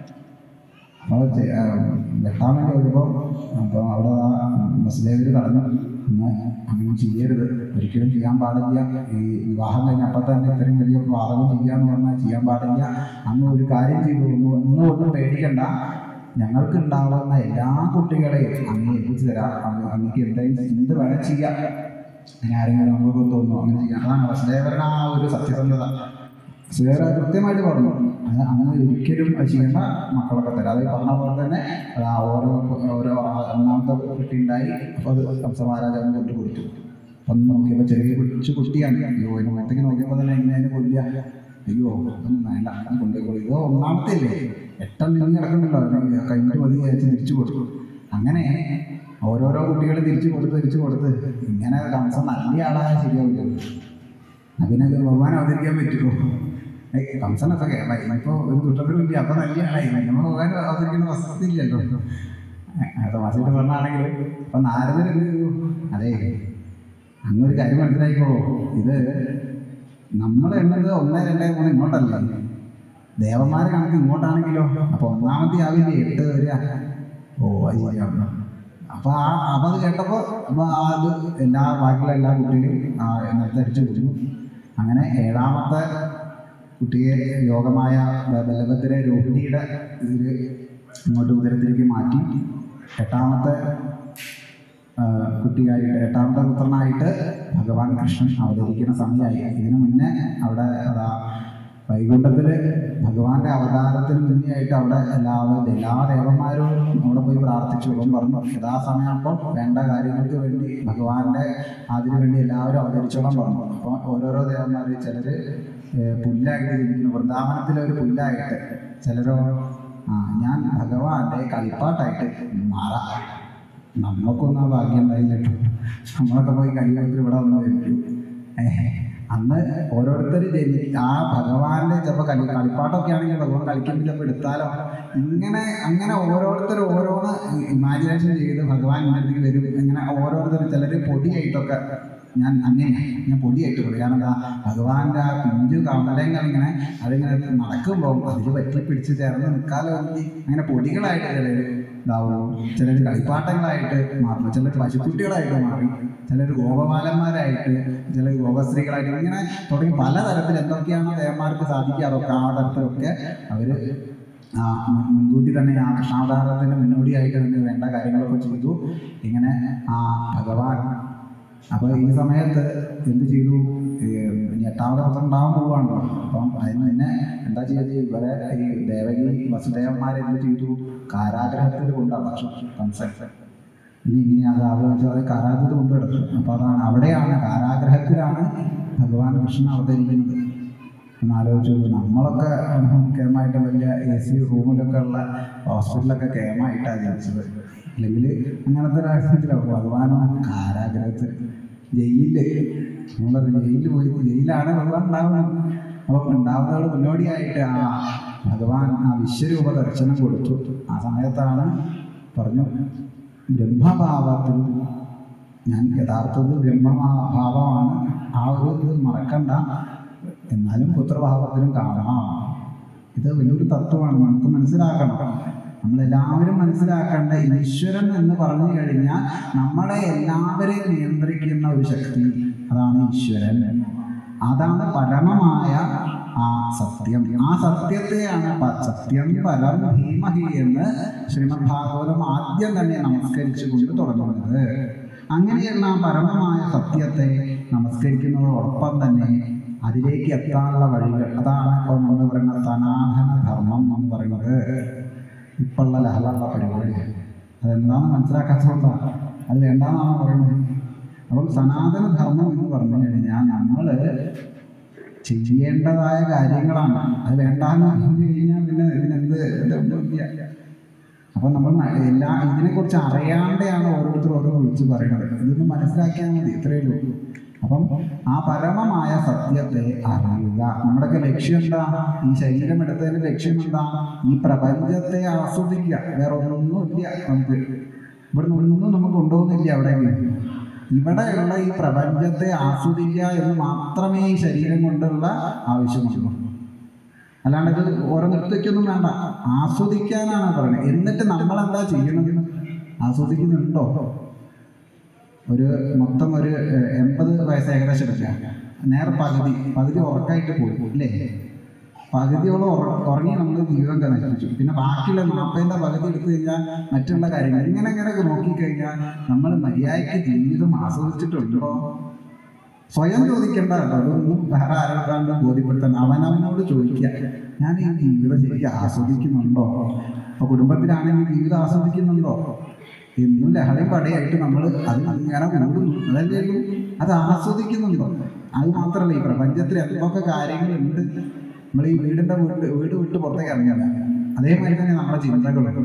അപ്പോൾ വെട്ടാൻ വേണ്ടി വരുമ്പോൾ അപ്പോൾ അവിടെ ആ മുസ്ലിം തടഞ്ഞു ഒന്ന് അങ്ങനെ ചെയ്യരുത് ഒരിക്കലും ചെയ്യാൻ പാടില്ല ഈ വിവാഹം കഴിഞ്ഞ അപ്പം തന്നെ ഇത്രയും വലിയ വാദകം ചെയ്യാന്ന് പറഞ്ഞാൽ ചെയ്യാൻ പാടില്ല അന്ന് ഒരു കാര്യം ചെയ്തു ഒന്നും ഒന്നും ഒന്നും പേടിക്കണ്ട ഞങ്ങൾക്ക് ഉണ്ടാവുന്ന എല്ലാ കുട്ടികളെയും അങ്ങ് എത്തിച്ചു തരാം അങ്ങ് അങ്ങക്ക് എന്തെങ്കിലും എന്ത് വേണം ചെയ്യാം അങ്ങനെ ആരെങ്കിലും നമുക്ക് തോന്നുന്നു അങ്ങനെ ചെയ്യാം അതാണ് വസുദേവരുടെ ആ ഒരു സത്യസന്ധത സുഹേറ കൃത്യമായിട്ട് പറഞ്ഞു അത് അങ്ങനെ ഒരിക്കലും അത് ചെയ്യേണ്ട മക്കളൊക്കെ തരാം അത് പറഞ്ഞ പോലെ തന്നെ അത് ആ ഓരോ ഓരോ ഒന്നാമത്തെ കുട്ടി ഉണ്ടായി അപ്പോൾ അത് കംസ മഹാരാജാവിന് കൊണ്ട് കൊടുത്തു അപ്പം നോക്കിയപ്പോൾ ചെറിയ കൊച്ചു കുട്ടിയാണ് അയ്യോ അതിന് മുഖത്തേക്ക് നോക്കിയപ്പോൾ തന്നെ എങ്ങനെ അതിന് കൊല്ലുക അയ്യോ ഒന്നും വേണ്ട അത് കൊണ്ടുപോയി ഇത് ഒന്നാമത്തെ അല്ലേ എട്ടെണ്ണം ഇനി കിടക്കണ്ടല്ലോ അതിന് കഴിഞ്ഞിട്ട് മതി അയച്ച് തിരിച്ചു കൊടുത്തു അങ്ങനെ ഓരോരോ കുട്ടികൾ തിരിച്ചു കൊടുത്ത് തിരിച്ചു കൊടുത്ത് ഇങ്ങനെ കംസം നല്ല ആളായ ശരിയാവില്ല അതിനൊക്കെ ഭഗവാൻ അവതരിക്കാൻ പറ്റുമോ ഏയ് കംസനൊക്കെ കേരള ഇപ്പോൾ ഒരു ദുഷ്ടത്തിലും ഇല്ല അപ്പം നല്ല ആളായി നമ്മൾ ഭഗവാൻ അവതരിക്കുന്ന വസ്തുത ഇല്ലല്ലോ തമാശയിട്ട് പറഞ്ഞാണെങ്കിൽ അപ്പം നാരദർ എന്ത് ചെയ്തു അതെ അങ്ങൊരു കാര്യം മനസ്സിലായിക്കോളൂ ഇത് നമ്മൾ എണ്ണത് ഒന്ന് രണ്ട് മൂന്ന് ഇങ്ങോട്ടല്ലേ ദേവന്മാരെ കണക്ക് ഇങ്ങോട്ടാണെങ്കിലോ അപ്പോൾ ഒന്നാമത്തെ ആവില്ലേ എട്ട് വരിക ഓ അത് ശരിയാണ് അപ്പോൾ ആ അപ്പം അത് കേട്ടപ്പോൾ അപ്പോൾ ആ അത് എല്ലാ ബാക്കിയുള്ള എല്ലാ കുട്ടികളും ആ നിർത്തടിച്ച് കൊടുത്തു അങ്ങനെ ഏഴാമത്തെ കുട്ടിയെ യോഗമായ ബ- ബലഭദ്ര രോഹിണിയുടെ ഇതിൽ ഇങ്ങോട്ട് ഉദരത്തിലേക്ക് മാറ്റി എട്ടാമത്തെ ആ, കുട്ടിയായിട്ട് എട്ടാമത്തെ പുത്രനായിട്ട് ഭഗവാൻ കൃഷ്ണൻ അവതരിക്കുന്ന സമയമായി ഇതിനു മുന്നേ അവിടെ അതാ വൈകുണ്ഠത്തിൽ ഭഗവാന്റെ അവതാരത്തിന് മുന്നേയായിട്ട് അവിടെ എല്ലാവരും എല്ലാ ദേവന്മാരും അവിടെ പോയി പ്രാർത്ഥിച്ചു അപ്പം പറഞ്ഞു യഥാസമയമാകുമ്പോൾ വേണ്ട കാര്യങ്ങൾക്ക് വേണ്ടി ഭഗവാന്റെ അതിനു വേണ്ടി എല്ലാവരും അവതരിച്ചോളം പറഞ്ഞു അപ്പോൾ ഓരോരോ ദേവന്മാർ ചിലർ പുല്ലായിട്ട് ഇരിക്കുന്നു വൃന്ദാവനത്തിലെ ഒരു പുല്ലായിട്ട് ചിലരോ ആ ഞാൻ ഭഗവാന്റെ കളിപ്പാട്ടായിട്ട് മാറാം നമുക്കൊന്നും ആ ഭാഗ്യം ഉണ്ടായില്ല കേട്ടോ നമ്മളൊക്കെ പോയി കഴിയുമ്പോൾ ഇവിടെ വന്ന് വരും ഏഹ്. അന്ന് ഓരോരുത്തർ ജനി ആ ഭഗവാന്റെ ചിലപ്പോൾ കളി കളിപ്പാട്ടൊക്കെ ആണെങ്കിൽ ഭഗവാൻ കളിക്കുമ്പോൾ ചിലപ്പോൾ എടുത്താലോ ഇങ്ങനെ അങ്ങനെ ഓരോരുത്തർ ഓരോന്ന് ഇമാജിനേഷൻ ചെയ്ത് ഭഗവാൻ എൻ്റെ അടുത്തേക്ക് വരും ഇങ്ങനെ ഓരോരുത്തർ ചിലർ പൊടിയായിട്ടൊക്കെ ഞാൻ അങ്ങനെ ഞാൻ പൊടിയായിട്ട് പറയും കാരണം എന്താ ഭഗവാന്റെ ആ പിഞ്ചു കമലങ്ങൾ ഇങ്ങനെ അതിങ്ങനെ നടക്കുമ്പോൾ അതിൽ പറ്റി പിടിച്ച് ചേർന്ന് നിൽക്കാലോ എന്ന് അങ്ങനെ പൊടികളായിട്ട് ചിലർ ഇതാവുന്നു ചിലർ കളിപ്പാട്ടങ്ങളായിട്ട് മാറുന്നു ചിലർ പശുക്കുട്ടികളായിട്ട് മാറി ചിലർ ഗോപബാലന്മാരായിട്ട് ചിലർ ഗോപസ്ത്രീകളായിട്ട് ഇങ്ങനെ തുടങ്ങി പലതരത്തിൽ എന്തൊക്കെയാണ് ദേവന്മാർക്ക് സാധിക്കുക അതൊക്കെ ആ തരത്തിലൊക്കെ അവർ ആ മുൻ- മുൻകൂട്ടി തന്നെ ആ കൃഷ്ണാവതാരത്തിന് മുന്നോടിയായിട്ട് തന്നെ വേണ്ട കാര്യങ്ങളൊക്കെ ചെയ്തു ഇങ്ങനെ ആ ഭഗവാൻ അപ്പോൾ ഈ സമയത്ത് എന്ത് ചെയ്തു ഈ ഇനി എട്ടാമത്തെ പുത്രം ഉണ്ടാവാൻ പോവുകയാണല്ലോ അപ്പം അതിന് തന്നെ എന്താ ചെയ്തത് ഇവരെ ഈ ദേവകി വസുദേവന്മാരെ എന്ത് ചെയ്തു കാരാഗ്രഹത്തിൽ കൊണ്ടടച്ചു കംസൻ ഇനി ഇങ്ങനെ അത് ആലോചിച്ചു അത് കാരാഗ്രഹത്തിൽ കൊണ്ടുകിടച്ചു അപ്പോൾ അതാണ് അവിടെയാണ് കാരാഗ്രഹത്തിലാണ് ഭഗവാൻ കൃഷ്ണൻ അവതരിക്കുന്നത് ഒന്ന് ആലോചിച്ചു നോക്കൂ. നമ്മളൊക്കെ കേമായിട്ട് വലിയ എ സി റൂമിലൊക്കെ ഉള്ള ഹോസ്പിറ്റലൊക്കെ കേമായിട്ടാണ് ജനിച്ചത് അല്ലെങ്കിൽ അങ്ങനത്തെ ഒരു ആശുപത്രിയിലാണ് ഭഗവാനോ കാരാഗ്രഹത്തിൽ ജയിലില് നമ്മളത് ജയിലിൽ പോയി ജയിലാണ് ഭഗവാൻ ഉണ്ടാവുന്നത് അപ്പം ഉണ്ടാവുന്നതിന് മുന്നോടിയായിട്ട് ആ ഭഗവാൻ ആ വിശ്വരൂപ ദർശനം കൊടുത്തു ആ സമയത്താണ് പറഞ്ഞു ബ്രഹ്മഭാവത്തിൽ ഞാൻ യഥാർത്ഥത്തിൽ ബ്രഹ്മഭാവമാണ് ആ ഒരു ഇത് മറക്കണ്ട എന്നാലും പുത്രഭാവത്തിലും കാണാം ഇത് വലിയൊരു തത്വമാണ് നമുക്ക് മനസ്സിലാക്കണം നമ്മളെല്ലാവരും മനസ്സിലാക്കേണ്ട ഈശ്വരൻ എന്ന് പറഞ്ഞു കഴിഞ്ഞാൽ നമ്മളെ എല്ലാവരെയും നിയന്ത്രിക്കുന്ന ഒരു ശക്തി അതാണ് ഈശ്വരൻ അതാണ് പരമമായ ആ സത്യം ആ സത്യത്തെയാണ് പ- സത്യം പരം ധീമഹി എന്ന് ശ്രീമദ് ഭാഗവതം ആദ്യം തന്നെ നമസ്കരിച്ചുകൊണ്ട് തുടങ്ങുന്നത് അങ്ങനെയുള്ള ആ പരമമായ സത്യത്തെ നമസ്കരിക്കുന്നതോടൊപ്പം തന്നെ അതിലേക്ക് എത്താനുള്ള വഴികൾ അതാണ് ഇപ്പോൾ നമ്മൾ പറയുന്ന സനാതന ധർമ്മം എന്ന് പറയുന്നത് ഇപ്പോഴുള്ള ലഹളയുള്ള പരിപാടി അതെന്താണെന്ന് മനസ്സിലാക്കാത്തതുകൊണ്ടാണ് അത് വേണ്ടാന്നാണ് പറയുന്നത് അപ്പം സനാതന ധർമ്മം എന്ന് പറഞ്ഞു കഴിഞ്ഞാൽ നമ്മൾ ചെയ്യേണ്ടതായ കാര്യങ്ങളാണ് അത് വേണ്ടാന്ന് പറഞ്ഞു കഴിഞ്ഞാൽ പിന്നെ ഇതിനെന്ത് ഇതൊന്നുമില്ല അപ്പം നമ്മൾ ന- എല്ലാ ഇതിനെക്കുറിച്ച് അറിയാണ്ടെയാണ് ഓരോരുത്തർ ഓരോ വിളിച്ച് പറയുന്നത് ഇതൊന്ന് മനസ്സിലാക്കിയാൽ മതി ഇത്രയേ ഉള്ളൂ അപ്പം ആ പരമമായ സത്യത്തെ അറിയുക നമ്മുടെയൊക്കെ ലക്ഷ്യം എന്താ ഈ ശരീരം എടുത്തതിന്റെ ലക്ഷ്യം എന്താ ഈ പ്രപഞ്ചത്തെ ആസ്വദിക്കുക വേറെ ഒന്നുമില്ല നമുക്ക് ഇവിടുന്ന് ഒന്നും നമുക്ക് കൊണ്ടുപോകുന്നില്ല അവിടെ ഇവിടെയുള്ള ഈ പ്രപഞ്ചത്തെ ആസ്വദിക്കുക എന്ന് മാത്രമേ ഈ ശരീരം കൊണ്ടുള്ള ആവശ്യമുള്ളൂ അല്ലാണ്ട് ഇത് ഓരോ നൃത്തയ്ക്കൊന്നും വേണ്ട ആസ്വദിക്കാനാണ് പറയുന്നത് എന്നിട്ട് നമ്മൾ എന്താ ചെയ്യണത് ആസ്വദിക്കുന്നുണ്ടോ ഒരു മൊത്തം ഒരു ഏഹ്, എൺപത് വയസ്സ് ഏകദേശം എടുക്കുക നേരെ പകുതി പകുതി ഉറക്കായിട്ട് പോയി അല്ലേ പകുതിയോളം ഉറ- ഉറങ്ങി നമ്മൾ ജീവിതം ഒക്കെ നശിപ്പിച്ചു പിന്നെ ബാക്കിയുള്ള നാൽപ്പതിൻ്റെ പകുതി എടുത്തു കഴിഞ്ഞാൽ മറ്റുള്ള കാര്യങ്ങൾ ഇങ്ങനെ ഇങ്ങനെയൊക്കെ നോക്കിക്കഴിഞ്ഞാൽ നമ്മൾ മര്യാദയ്ക്ക് ജീവിതം ആസ്വദിച്ചിട്ടുണ്ടോ സ്വയം ചോദിക്കേണ്ട കേട്ടോ അതൊന്നും വേറെ ആരോടാണ്ട് ബോധ്യപ്പെടുത്താൻ അവനവനോട് ചോദിക്കുക ഞാൻ ഈ ജീവിതം ശരിക്കും ആസ്വദിക്കുന്നുണ്ടോ അപ്പോൾ കുടുംബത്തിലാണെങ്കിൽ ജീവിതം ആസ്വദിക്കുന്നുണ്ടോ എന്നും ലഹളയും പടയായിട്ട് നമ്മൾ അത് ഇങ്ങനെ കൂടുന്നു അതല്ലേ ഉള്ളൂ അത് ആസ്വദിക്കുന്നുണ്ടോ അത് മാത്രമല്ല ഈ പ്രപഞ്ചത്തിൽ എന്തൊക്കെ കാര്യങ്ങളുണ്ട് നമ്മൾ ഈ വീടിൻ്റെ വീട് വീട് വിട്ട് പുറത്തേക്ക് ഇറങ്ങില്ല അതേമാതിരി തന്നെ നമ്മുടെ ചിന്തകളും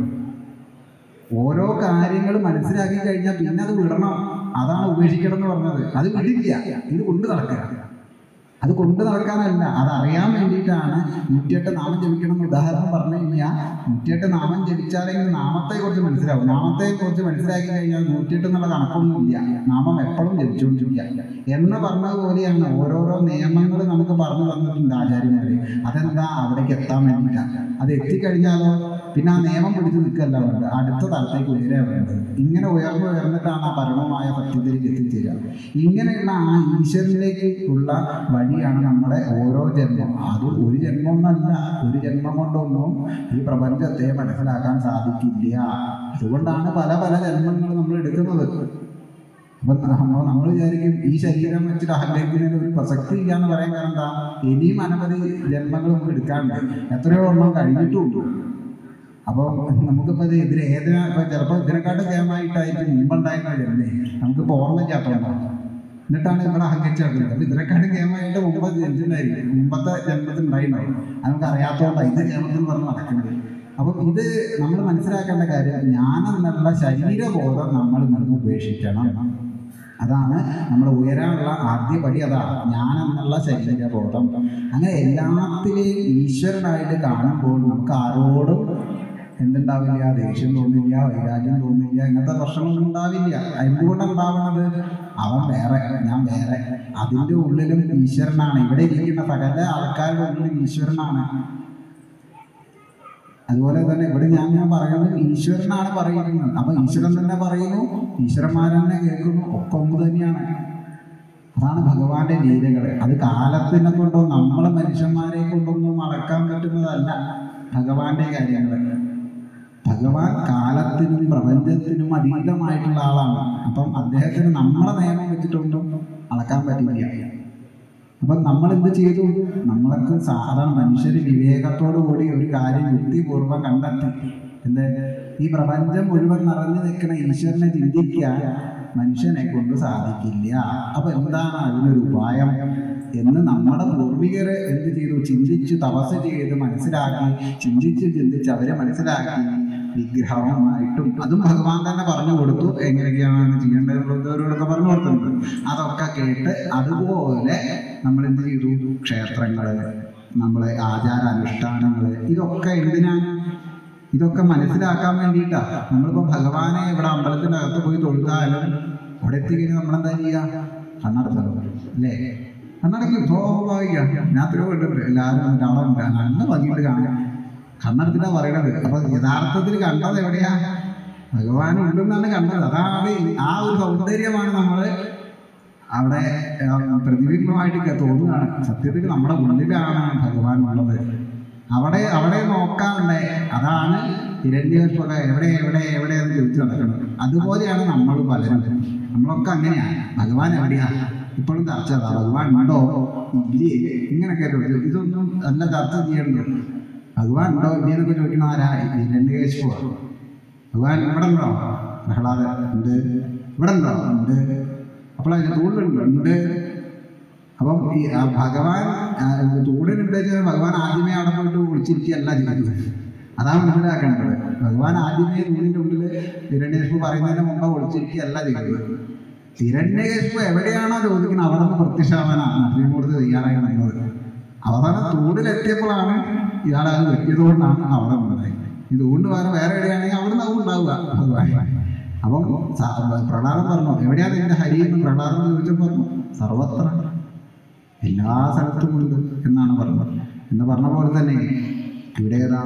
ഓരോ കാര്യങ്ങൾ മനസ്സിലാക്കി കഴിഞ്ഞാൽ പിന്നെ അത് വിടണം അതാണ് ഉപേക്ഷിക്കണം എന്ന് പറഞ്ഞത് അത് വിടില്ല ഇത് കൊണ്ട് നടക്കുക അത് കൊണ്ട് നടക്കാനല്ല അത് അറിയാൻ വേണ്ടിയിട്ടാണ് നൂറ്റിയെട്ട് നാമം ജപിക്കണം എന്ന് ഉദാഹരണം പറഞ്ഞു കഴിഞ്ഞാൽ നൂറ്റിയെട്ട് നാമം ജപിച്ചാലെങ്കിൽ നാമത്തെ കുറിച്ച് മനസ്സിലാവും നാമത്തെ കുറിച്ച് മനസ്സിലാക്കി കഴിഞ്ഞാൽ നൂറ്റിയെട്ട് എന്നുള്ള കണക്കൊന്നുമില്ല നാമം എപ്പോഴും ജപിച്ചുകൊണ്ടിരിക്കുക എന്ന് പറഞ്ഞതുപോലെയാണ് ഓരോരോ നിയമങ്ങൾ നമുക്ക് പറഞ്ഞു തന്നിട്ടുണ്ട് ആചാര്യന്മാർ അതെന്താ അവിടേക്ക് എത്താൻ വേണ്ടിയിട്ടാണ് അത് എത്തിക്കഴിഞ്ഞാലോ പിന്നെ ആ നിയമം പിടിച്ച് നിൽക്കല്ല വേണ്ടത് അടുത്ത തലത്തേക്ക് ഉയരാൻ വേണ്ടത് ഇങ്ങനെ ഉയർന്നു ഉയർന്നിട്ടാണ് ആ പരമമായ സത്യത്തിലേക്ക് എത്തിച്ചേരുക ഇങ്ങനെയുള്ള ആ ഈശ്വരനിലേക്ക് ഉള്ള വഴിയാണ് നമ്മുടെ ഓരോ ജന്മം അത് ഒരു ജന്മം എന്നല്ല ഒരു ജന്മം കൊണ്ടൊന്നും ഈ പ്രപഞ്ചത്തെ മനസ്സിലാക്കാൻ സാധിക്കില്ല അതുകൊണ്ടാണ് പല പല ജന്മങ്ങൾ നമ്മൾ എടുക്കുന്നത് അപ്പം നമ്മൾ നമ്മൾ വിചാരിക്കും ഈ ശരീരം വെച്ചിട്ട് അഹങ്കരിക്കുന്നതിന് ഒരു പ്രസക്തി ഇല്ല എന്ന് പറയാൻ കാരണം എന്താ ഇനിയും അനവധി ജന്മങ്ങൾ നമുക്ക് എടുക്കാനുണ്ട് എത്രയോ എണ്ണം കഴിഞ്ഞിട്ടുമുണ്ട് അപ്പോൾ നമുക്കിപ്പോൾ ഇത് ഇതിന് ഏതിനാ ഇപ്പോൾ ചിലപ്പോൾ ഇതിനെക്കാട്ടും കേമായിട്ടായിരിക്കും മുമ്പുണ്ടായിരുന്ന ജന്മേ നമുക്കിപ്പോൾ ഓർമ്മയില്ലാത്തതുകൊണ്ടാണ് എന്നിട്ടാണ് ഇവിടെ അഹങ്കരിച്ച് നടക്കുന്നത് അപ്പോൾ ഇതിനെക്കാട്ടും കേമായിട്ട് മുമ്പ് ജനിച്ചിട്ടുണ്ടായിരിക്കും മുമ്പത്തെ ജന്മത്തിൽ ഉണ്ടായിട്ടുണ്ടാവും അത് നമുക്ക് അറിയാത്തതുകൊണ്ടാണ് ഇത് കേമത്തിൽ പറഞ്ഞ് നടക്കുന്നത് അപ്പം ഇത് നമ്മൾ മനസ്സിലാക്കേണ്ട കാര്യം ഞാനെന്നുള്ള ശരീരബോധം നമ്മൾ നിന്ന് ഉപേക്ഷിക്കണം അതാണ് നമ്മൾ ഉയരാനുള്ള ആദ്യ പടി അതാണ് ഞാനെന്നുള്ള ശരീരബോധം അങ്ങനെ എല്ലാത്തിലെയും ഈശ്വരനായിട്ട് കാണുമ്പോൾ നമുക്ക് ആരോടും എന്തുണ്ടാവില്ല ദേഷ്യം തോന്നില്ല വൈരാഗ്യം തോന്നില്ല ഇങ്ങനത്തെ പ്രശ്നങ്ങളൊന്നും ഉണ്ടാവില്ല എന്തുകൊണ്ടാണ് ഉണ്ടാവുന്നത് അവൻ വേറെ ഞാൻ വേറെ അതിൻ്റെ ഉള്ളിലും ഈശ്വരനാണ് ഇവിടെ ഇരിക്കുന്ന സകല ആൾക്കാരുടെ ഉള്ളിലും ഈശ്വരനാണ് അതുപോലെ തന്നെ ഇവിടെ ഞാൻ ഞാൻ പറയുന്നത് ഈശ്വരനാണ് പറയുന്നത് അപ്പൊ ഈശ്വരൻ തന്നെ പറയുന്നു ഈശ്വരന്മാർ തന്നെ കേൾക്കുന്നു ഒക്കെ ഒന്ന് തന്നെയാണ് അതാണ് ഭഗവാന്റെ ലീലകൾ അത് കാലത്തിനെ കൊണ്ടോ നമ്മളെ മനുഷ്യന്മാരെ കൊണ്ടൊന്നും അളക്കാൻ പറ്റുന്നതല്ല ഭഗവാന്റെ കാര്യങ്ങൾ ഭഗവാൻ കാലത്തിനും പ്രപഞ്ചത്തിനും അതീതമായിട്ടുള്ള ആളാണ് അപ്പം അദ്ദേഹത്തിന് നമ്മളെ നിയമം വെച്ചിട്ടൊന്നും അളക്കാൻ പറ്റില്ല അപ്പം നമ്മൾ എന്ത് ചെയ്തു നമ്മൾക്ക് സാധാരണ മനുഷ്യർ വിവേകത്തോടു കൂടി ഒരു കാര്യം യുക്തിപൂർവ്വം കണ്ടെത്തി എന്ത് ഈ പ്രപഞ്ചം മുഴുവൻ നിറഞ്ഞു നിൽക്കുന്ന ഈശ്വരനെ ചിന്തിക്കാൻ മനുഷ്യനെ കൊണ്ട് സാധിക്കില്ല അപ്പൊ എന്താണ് അതിനൊരു ഉപായം എന്ന് നമ്മുടെ പൂർവികര് എന്ത് ചെയ്തു ചിന്തിച്ചു തപസ് ചെയ്ത് മനസ്സിലാക്കി ചിന്തിച്ച് ചിന്തിച്ച് അവരെ മനസ്സിലാക്കി വിഗ്രഹമായിട്ടും അതും ഭഗവാൻ തന്നെ പറഞ്ഞു കൊടുത്തു എങ്ങനെയൊക്കെയാണ് ചെയ്യേണ്ടതെന്നുള്ളവരോടൊക്കെ പറഞ്ഞു കൊടുത്തിട്ടുണ്ട് അതൊക്കെ കേട്ട് അതുപോലെ നമ്മൾ എന്ത് ചെയ്തു ക്ഷേത്രങ്ങള് നമ്മളെ ആചാരാനുഷ്ഠാനങ്ങള് ഇതൊക്കെ എന്തിനാണ് ഇതൊക്കെ മനസ്സിലാക്കാൻ വേണ്ടിയിട്ടാ നമ്മളിപ്പോ ഭഗവാനെ ഇവിടെ അമ്പലത്തിന്റെ അകത്ത് പോയി തൊഴുതാലും അവിടെ എത്തിക്കഴിഞ്ഞാൽ നമ്മളെന്താ ചെയ്യുക കണ്ണടച്ചല്ലോ അല്ലേ കണ്ണടയ്ക്കും സ്വാഭാവികം ഞാൻ എത്രയോ കണ്ടിട്ടുണ്ട് എല്ലാവരും അവിടെ ഉണ്ട് നല്ല ഭംഗിയിട്ട് കാണാം കണ്ണടച്ചിട്ടാ പറയണത് അപ്പൊ യഥാർത്ഥത്തിൽ കണ്ടത് എവിടെയാ ഭഗവാൻ ഉണ്ടെന്നാണ് കണ്ടത് അതാണ് ആ ഒരു സൗന്ദര്യമാണ് നമ്മള് അവിടെ ആ, പ്രതിബിംബമായിട്ട് തോന്നുകയാണ് സത്യത്തിൽ നമ്മുടെ ഉള്ളിലാണ് ഭഗവാൻ ഉള്ളത് അവിടെ അവിടെ നോക്കാറുണ്ടേ അതാണ് ഹിരണ്യകശിപൊക്കെ എവിടെ എവിടെ എവിടെ എന്ന് ചോദിച്ചു നടക്കുന്നത് അതുപോലെയാണ് നമ്മൾ പലരും നമ്മളൊക്കെ അങ്ങനെയാണ് ഭഗവാൻ എവിടെയാ ഇപ്പോഴും ചർച്ച അതാ ഭഗവാൻ ഉണ്ടോ ഇല്ലേ ഇങ്ങനെയൊക്കെ ചോദിച്ചു ഇതൊന്നും അല്ല ചർച്ച ചെയ്യേണ്ടത് ഭഗവാൻ ഉണ്ടോ ഇല്ലേ എന്നൊക്കെ ചോദിക്കുന്ന ആരാ ഹിരണ്യകശിപോ ഭഗവാൻ ഇവിടെ ഉണ്ടോ പ്രഹ്ലാദ ഉണ്ട് ഇവിടെ ഉണ്ടോ ഉണ്ട് അപ്പോൾ അതിന് തൂണിലുണ്ട് ഉണ്ട് അപ്പം ഈ ആ ഭഗവാൻ ആ, തൂണിലുണ്ട് വെച്ചാൽ ഭഗവാൻ ആദ്യമേ അവിടെ പോയിട്ട് വിളിച്ചിരിക്കുകയല്ല ചെയ്യുന്നത് അതാണ് മനസ്സിലാക്കേണ്ടത് ഭഗവാൻ ആദ്യമേ തൂണിൻ്റെ ഉള്ളിൽ ഹിരണ്യകശിപു പറയുന്നതിന് മുമ്പ് ഒളിച്ചിരിക്കുകയല്ല ചെയ്യുന്നത് ഹിരണ്യകശിപു എവിടെയാണോ ചോദിക്കുന്നത് അവിടെ നിന്ന് പ്രത്യക്ഷാവാനാണ് നരസിംഹമൂർത്തി തയ്യാറായി നിന്നത് അവസാനം തൂണിലെത്തിയപ്പോഴാണ് ഇയാൾ അത് വെട്ടിയതുകൊണ്ടാണ് അവിടെ വന്നത് ഇത് കൊണ്ട് വേറെ വേറെ എവിടെയാണെങ്കിൽ അവിടെ നിന്ന് ഉണ്ടാവുക ഭഗവാൻ അപ്പം സ- പ്രഹ്ലാദൻ പറഞ്ഞു എവിടെയാണ് നിന്റെ ഹരി എന്ന് പ്രഹ്ലാദൻ ചോദിച്ചപ്പോൾ പറഞ്ഞു സർവത്ര എല്ലാ സ്ഥലത്തും ഉണ്ട് എന്നാണ് പറഞ്ഞത് എന്ന് പറഞ്ഞ പോലെ തന്നെ ഇവിടെ ഏതാ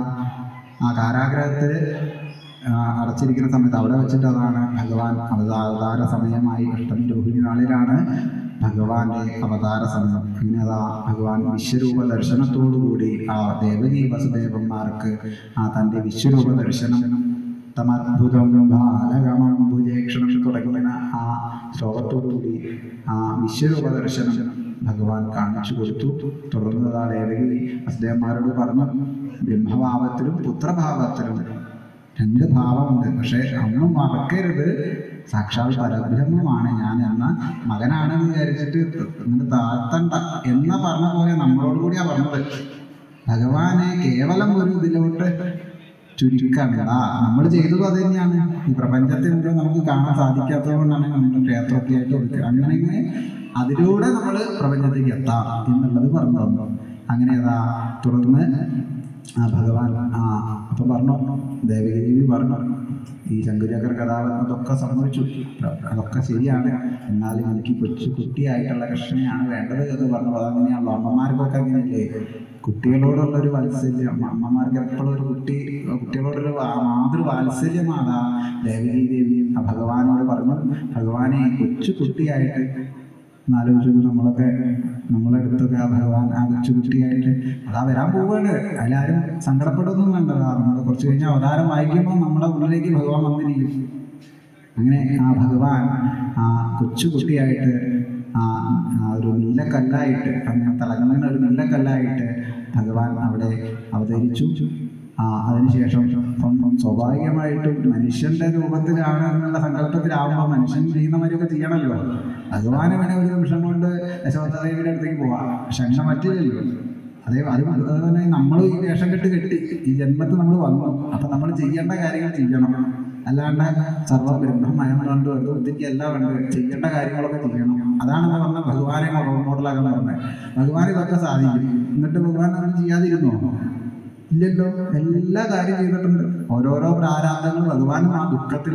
ആ കാരാഗ്രഹത്തിൽ അടച്ചിരിക്കുന്ന സമയത്ത് അവിടെ വെച്ചിട്ട് അതാണ് ഭഗവാൻ അവതാ- അവതാര സമയമായി അഷ്ടമി രോഹിണി നാളിലാണ് ഭഗവാന്റെ അവതാര സമയം അങ്ങനെ അതാ ഭഗവാൻ വിശ്വരൂപ ദർശനത്തോടുകൂടി ആ ദേവകി വസുദേവന്മാർക്ക് ആ തൻ്റെ വിശ്വരൂപ ദർശനം തമദ്ഭുതം ബാലകമം ഭുജേക്ഷണം തുടങ്ങിയ ആ ശ്ലോകത്തോടുകൂടി ആ വിശ്വരൂപ ദർശനം ഭഗവാൻ കാണിച്ചു കൊടുത്തു തുടർന്ന് ആ ദേവകി വസുദേവന്മാരോട് പറഞ്ഞു ബ്രഹ്മഭാവത്തിലും പുത്രഭാവത്തിലും രണ്ട് ഭാവമുണ്ട് പക്ഷേ ഒന്നും മറക്കരുത് സാക്ഷാൽ പരബ്രഹ്മമാണ് ഞാൻ എന്ന മകനാണെന്ന് വിചാരിച്ചിട്ട് ഇങ്ങനെ താഴ്ത്തണ്ട എന്ന് പറഞ്ഞ പോലെ നമ്മളോട് കൂടിയാ പറഞ്ഞത് ഭഗവാനെ കേവലം ഒരു ഇതിലോട്ട് ചുരുക്കണ്ട നമ്മൾ ചെയ്തതും അത് തന്നെയാണ് ഈ പ്രപഞ്ചത്തെ മുഴുവൻ നമുക്ക് കാണാൻ സാധിക്കാത്തത് കൊണ്ടാണ് നമ്മൾ ക്ഷേത്രമൊക്കെ ആയിട്ട് കൊടുക്കുക അങ്ങനെ അങ്ങനെ അതിലൂടെ നമ്മൾ പ്രപഞ്ചത്തേക്ക് എത്താം എന്നുള്ളത് പറഞ്ഞു തന്നു അങ്ങനെ അതാ തുടർന്ന് ആ ഭഗവാൻ ആ അപ്പം പറഞ്ഞു ദേവഗിരി പറഞ്ഞു ഈ ശങ്കുചക്ര കഥാപാത്രം അതൊക്കെ സംഭവിച്ചു അതൊക്കെ ശരിയാണ് എന്നാലും എനിക്ക് കൊച്ചു കുട്ടിയായിട്ടുള്ള കൃഷ്ണനെയാണ് വേണ്ടത് എന്ന് പറഞ്ഞു അതങ്ങനെയാണല്ലോ അമ്മമാർക്കൊക്കെ അങ്ങനെയല്ലേ കുട്ടികളോടുള്ള ഒരു വാത്സല്യം അമ്മമാർക്ക് എപ്പോഴും ഒരു കുട്ടി കുട്ടികളോടൊരു വാ- മാതൃ വാത്സല്യമാണ് ആ ദേവകി ദേവി ആ ഭഗവാനോട് പറഞ്ഞു ഭഗവാനെ കൊച്ചു കുട്ടിയായിട്ട് എന്നാലോചിച്ചു നമ്മളൊക്കെ നമ്മളെ അടുത്തൊക്കെ ആ ഭഗവാൻ ആ കൊച്ചു കുട്ടിയായിട്ട് അതാ വരാൻ പോവുകയാണ് എല്ലാവരും സങ്കടപ്പെടുന്നൊന്നും വേണ്ടതാ നമ്മൾ കുറച്ച് കഴിഞ്ഞ് അവതാരം വായിക്കുമ്പോൾ നമ്മുടെ ഉള്ളിലേക്ക് ഭഗവാൻ വന്നിരിക്കും അങ്ങനെ ആ ഭഗവാൻ ആ കൊച്ചു കുട്ടിയായിട്ട് ആ ആ ഒരു നീലക്കല്ലായിട്ട് അങ്ങനെ തിളങ്ങുന്ന ഒരു നീലക്കല്ലായിട്ട് ഭഗവാൻ അവിടെ അവതരിച്ചു ആ അതിനുശേഷം ഇപ്പം സ്വാഭാവികമായിട്ടും മനുഷ്യന്റെ രൂപത്തിലാണ് എന്നുള്ള സങ്കല്പത്തിലാവുമ്പോൾ മനുഷ്യൻ ചെയ്യുന്ന മാതിരിയൊക്കെ ചെയ്യണമല്ലോ ഭഗവാൻ ഇവനെ ഒരു നിമിഷം കൊണ്ട് യശോദാദേവിയുടെ അടുത്തേക്ക് പോവാം പക്ഷെ അങ്ങനെ പറ്റില്ലല്ലോ അതേ അത് അതുപോലെ തന്നെ നമ്മൾ ഈ വേഷം കെട്ട് കെട്ടി ഈ ജന്മത്തിൽ നമ്മൾ വന്നു അപ്പം നമ്മൾ ചെയ്യേണ്ട കാര്യങ്ങൾ ചെയ്യണം അല്ലാണ്ട് സർവ്വ ബ്രഹ്മമയം കണ്ടു എടുത്തു ബുദ്ധിക്ക് എല്ലാം ഉണ്ട് ചെയ്യേണ്ട കാര്യങ്ങളൊക്കെ ചെയ്യണം അതാണ് ഇപ്പോൾ പറഞ്ഞ ഭഗവാനെ റോൾ മോഡലാക്കാൻ പറഞ്ഞത് ഭഗവാൻ ഇതൊക്കെ സാധിക്കും എന്നിട്ട് ഭഗവാൻ ഒന്നും ചെയ്യാതിരുന്നോ ഇല്ലല്ലോ എല്ലാ കാര്യം ചെയ്തിട്ടുണ്ട് ഓരോരോ പ്രാരാബ്ദങ്ങൾ ഭഗവാനും ആ ദുഃഖത്തിൽ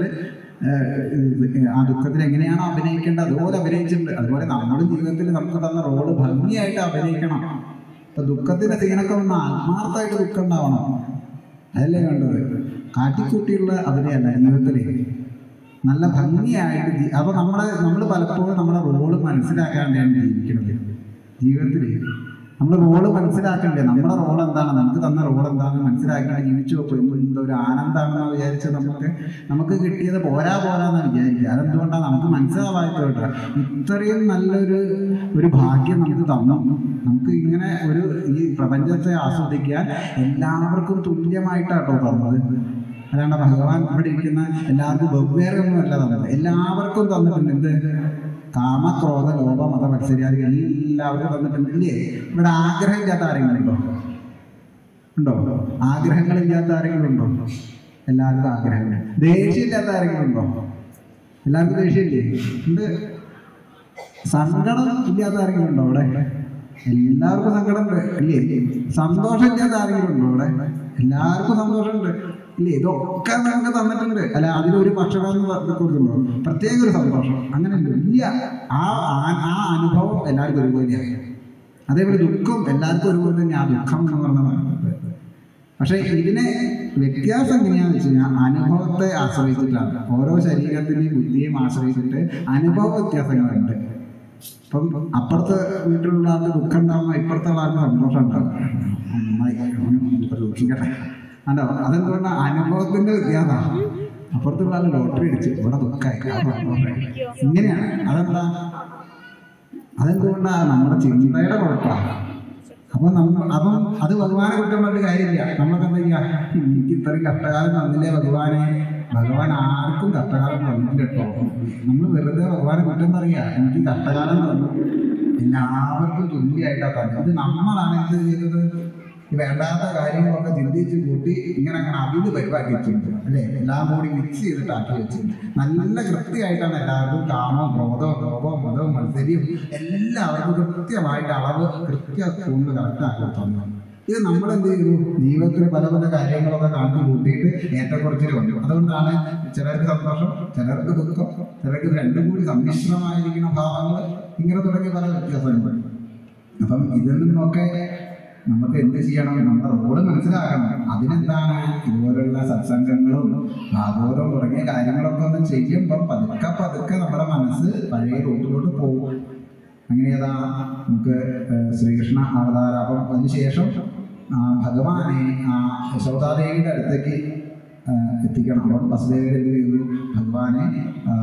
ആ ദുഃഖത്തിൽ എങ്ങനെയാണോ അഭിനയിക്കേണ്ടത് അതുപോലെ അഭിനയിച്ചിട്ടുണ്ട് അതുപോലെ നമ്മുടെ ജീവിതത്തിൽ നമുക്ക് തന്ന റോള് ഭംഗിയായിട്ട് അഭിനയിക്കണം ഇപ്പൊ ദുഃഖത്തിന്റെ സീനൊക്കെ വന്ന ആത്മാർത്ഥമായിട്ട് ദുഃഖം ഉണ്ടാവണം അതല്ലേ വേണ്ടത് കാട്ടിക്കൂട്ടിയുള്ള അഭിനയല്ല ജീവിതത്തിൽ നല്ല ഭംഗിയായിട്ട് ജീ അപ്പോൾ നമ്മുടെ നമ്മൾ പലപ്പോഴും നമ്മുടെ റോള് മനസ്സിലാക്കാണ്ടാണ് ജീവിക്കുന്നത് ജീവിതത്തിൽ നമ്മൾ റോള് മനസ്സിലാക്കണ്ടേ നമ്മുടെ റോൾ എന്താണ് നമുക്ക് തന്ന റോൾ എന്താണെന്ന് മനസ്സിലാക്കിയിട്ട് ജീവിച്ചു പോകുമ്പോൾ എന്തോ ഒരു ആനന്ദമാണെന്ന് വിചാരിച്ച് നമുക്ക് നമുക്ക് കിട്ടിയത് പോരാ പോരാന്ന് വിചാരിക്കുക അതെന്തുകൊണ്ടാണ് നമുക്ക് മനസ്സിലാവാത്തതുകൊണ്ടാണ് ഇത്രയും നല്ലൊരു ഒരു ഭാഗ്യം നമുക്ക് തന്നു നമുക്ക് ഇങ്ങനെ ഒരു ഈ പ്രപഞ്ചത്തെ ആസ്വദിക്കാൻ എല്ലാവർക്കും തുല്യമായിട്ടാട്ടോ തന്നത് അല്ലാണ്ട് ഭഗവാൻ ഇവിടെ ഇരിക്കുന്ന എല്ലാവർക്കും വെവ്വേറെ ഒന്നുമല്ല തന്നത് എല്ലാവർക്കും തന്നിട്ടുണ്ട് എന്ത് കാമ ക്രോധ ലോഭ മത മത്സര്യാദി എല്ലാവർക്കും തന്നിട്ടുണ്ട് ഇല്ലേ ഇവിടെ ആഗ്രഹമില്ലാത്ത ആരെങ്കിലും ഉണ്ടോ ഉണ്ടോ ആഗ്രഹങ്ങളില്ലാത്ത ആരെങ്കിലും ഉണ്ടോ എല്ലാവർക്കും ആഗ്രഹമുണ്ട് ദേഷ്യമില്ലാത്ത ആരെങ്കിലും ഉണ്ടോ എല്ലാവർക്കും ദേഷ്യമില്ലേ ഉണ്ട് സങ്കടം ഇല്ലാത്ത ആരെങ്കിലും ഉണ്ടോ അവിടെ എല്ലാവർക്കും സങ്കടമുണ്ട് ഇല്ലേ സന്തോഷം ഇല്ലാത്ത ആരെങ്കിലും ഉണ്ടോ അവിടെ എല്ലാവർക്കും സന്തോഷമുണ്ട് ഇല്ലേ ഇതൊക്കെ നമുക്ക് തന്നിട്ടുണ്ട് അല്ല അതിലൊരു ഭക്ഷണം കൊടുക്കുന്നുണ്ടോ പ്രത്യേക ഒരു സന്തോഷം അങ്ങനെ ഇല്ല ആ ആ- ആ അനുഭവം എല്ലാവർക്കും ഒരുപോലെയാണ് അതേപോലെ ദുഃഖം എല്ലാവർക്കും ഒരുപോലെ തന്നെ ആ ദുഃഖം എന്ന് പറഞ്ഞതാണ് പക്ഷേ ഇതിനെ വ്യത്യാസം എങ്ങനെയാണെന്ന് വെച്ച് കഴിഞ്ഞാൽ അനുഭവത്തെ ആശ്രയിച്ചിട്ടാണ് ഓരോ ശരീരത്തിൻ്റെയും ബുദ്ധിയെയും ആശ്രയിച്ചിട്ട് അനുഭവ വ്യത്യാസങ്ങളുണ്ട് ഇപ്പം അപ്പുറത്തെ വീട്ടിലുള്ള ആൾക്ക് ദുഃഖം ഉണ്ടാകുമ്പോൾ ഇപ്പുറത്തെ ആൾക്ക് സന്തോഷം ഉണ്ടാകും നന്നായി ഇപ്പം സൂക്ഷിക്കട്ടെ അല്ല അതെന്തുകൊണ്ടാണ് അനുഭവത്തിൻ്റെ വ്യത്യാസമാണ് അപ്പുറത്തുള്ള ആൾ ലോട്ടറി അടിച്ച് ഇവിടെ ദുഃഖമായി ആ സന്തോഷമായി ഇങ്ങനെയാണ് അതെന്താ അതെന്തുകൊണ്ടാണ് നമ്മുടെ ചിന്തയുടെ കുഴപ്പമാണ് അപ്പോൾ നമ്മൾ അപ്പം അത് ഭഗവാനെ കുറ്റം പറഞ്ഞിട്ട് കാര്യമില്ല നമ്മളൊക്കെ എന്താ ചെയ്യുക എനിക്ക് ഇത്രയും കഷ്ടകാലം തന്നില്ലേ ഭഗവാനെ ഭഗവാൻ ആർക്കും കഷ്ടകാലം തന്നില്ല കേട്ടോ നമ്മൾ വെറുതെ ഭഗവാനെ കുറ്റം പറയുക എനിക്ക് കഷ്ടകാലം തന്നു എല്ലാവർക്കും തുല്യമായിട്ടാണ് തന്നെ ഇത് നമ്മളാണ് എന്ത് ചെയ്തത് ഈ വേണ്ടാത്ത കാര്യങ്ങളൊക്കെ ചിന്തിച്ച് കൂട്ടി ഇങ്ങനെ അങ്ങനെ അവില് പരിപാടി വെച്ചിട്ടുണ്ട് അല്ലേ എല്ലാം കൂടി മിക്സ് ചെയ്തിട്ട് ആക്കി വെച്ചിട്ടുണ്ട് നല്ല കൃത്യമായിട്ടാണ് എല്ലാവർക്കും കാമവും ക്രോധവും ലോഭവും മതവും മത്സര്യവും എല്ലാവർക്കും കൃത്യമായിട്ട് അളവ് കൃത്യ സ്പൂണിൽ കറക്റ്റാക്കി തന്നു ഇത് നമ്മൾ എന്ത് ചെയ്തു ജീവിതത്തിൽ പല പല കാര്യങ്ങളൊക്കെ കാണിച്ചു കൂട്ടിയിട്ട് ഏറ്റക്കുറച്ചിൽ വന്നു അതുകൊണ്ടാണ് ചിലർക്ക് സന്തോഷം ചിലർക്ക് ദുഃഖം ചിലർക്ക് ഇത് രണ്ടും കൂടി സമ്മിശ്രമായിരിക്കുന്ന ഭാവങ്ങൾ ഇങ്ങനെ തുടങ്ങിയ പല വ്യത്യാസങ്ങൾ അപ്പം ഇതിൽ നിന്നൊക്കെ നമുക്ക് എന്ത് ചെയ്യണം നമ്മുടെ റോള് മനസ്സിലാക്കണം അതിനെന്താണ് ഇതുപോലുള്ള സത്സംഗങ്ങളും ഭാഗവതവും തുടങ്ങിയ കാര്യങ്ങളൊക്കെ ഒന്ന് ചെയ്യുമ്പം പതുക്കെ പതുക്കെ നമ്മുടെ മനസ്സ് പഴയ റൂട്ടിലോട്ട് പോകും അങ്ങനെ ഏതാ നമുക്ക് ഏഹ്, ശ്രീകൃഷ്ണ അവതാരം അപ്പം അതിനുശേഷം ആ, ഭഗവാനെ ആ യശോദാദേവിയുടെ അടുത്തേക്ക് ആ, എത്തിക്കണം അപ്പം വസുദേവൻ എന്ത് ചെയ്തു ഭഗവാനെ ആ,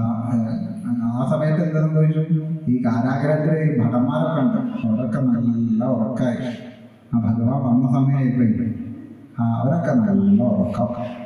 ആ, ആ സമയത്ത് എന്ത് സംഭവിച്ചു ഈ കാരാഗ്രഹത്തിലെ ഈ ഭടന്മാരൊക്കെ ഉണ്ട് അവരൊക്കെ നല്ല ഉറക്കായി ആ ഭഗവാൻ വന്ന സമയമായിപ്പോയി ആ അവരൊക്കെ നല്ല ഉറക്കം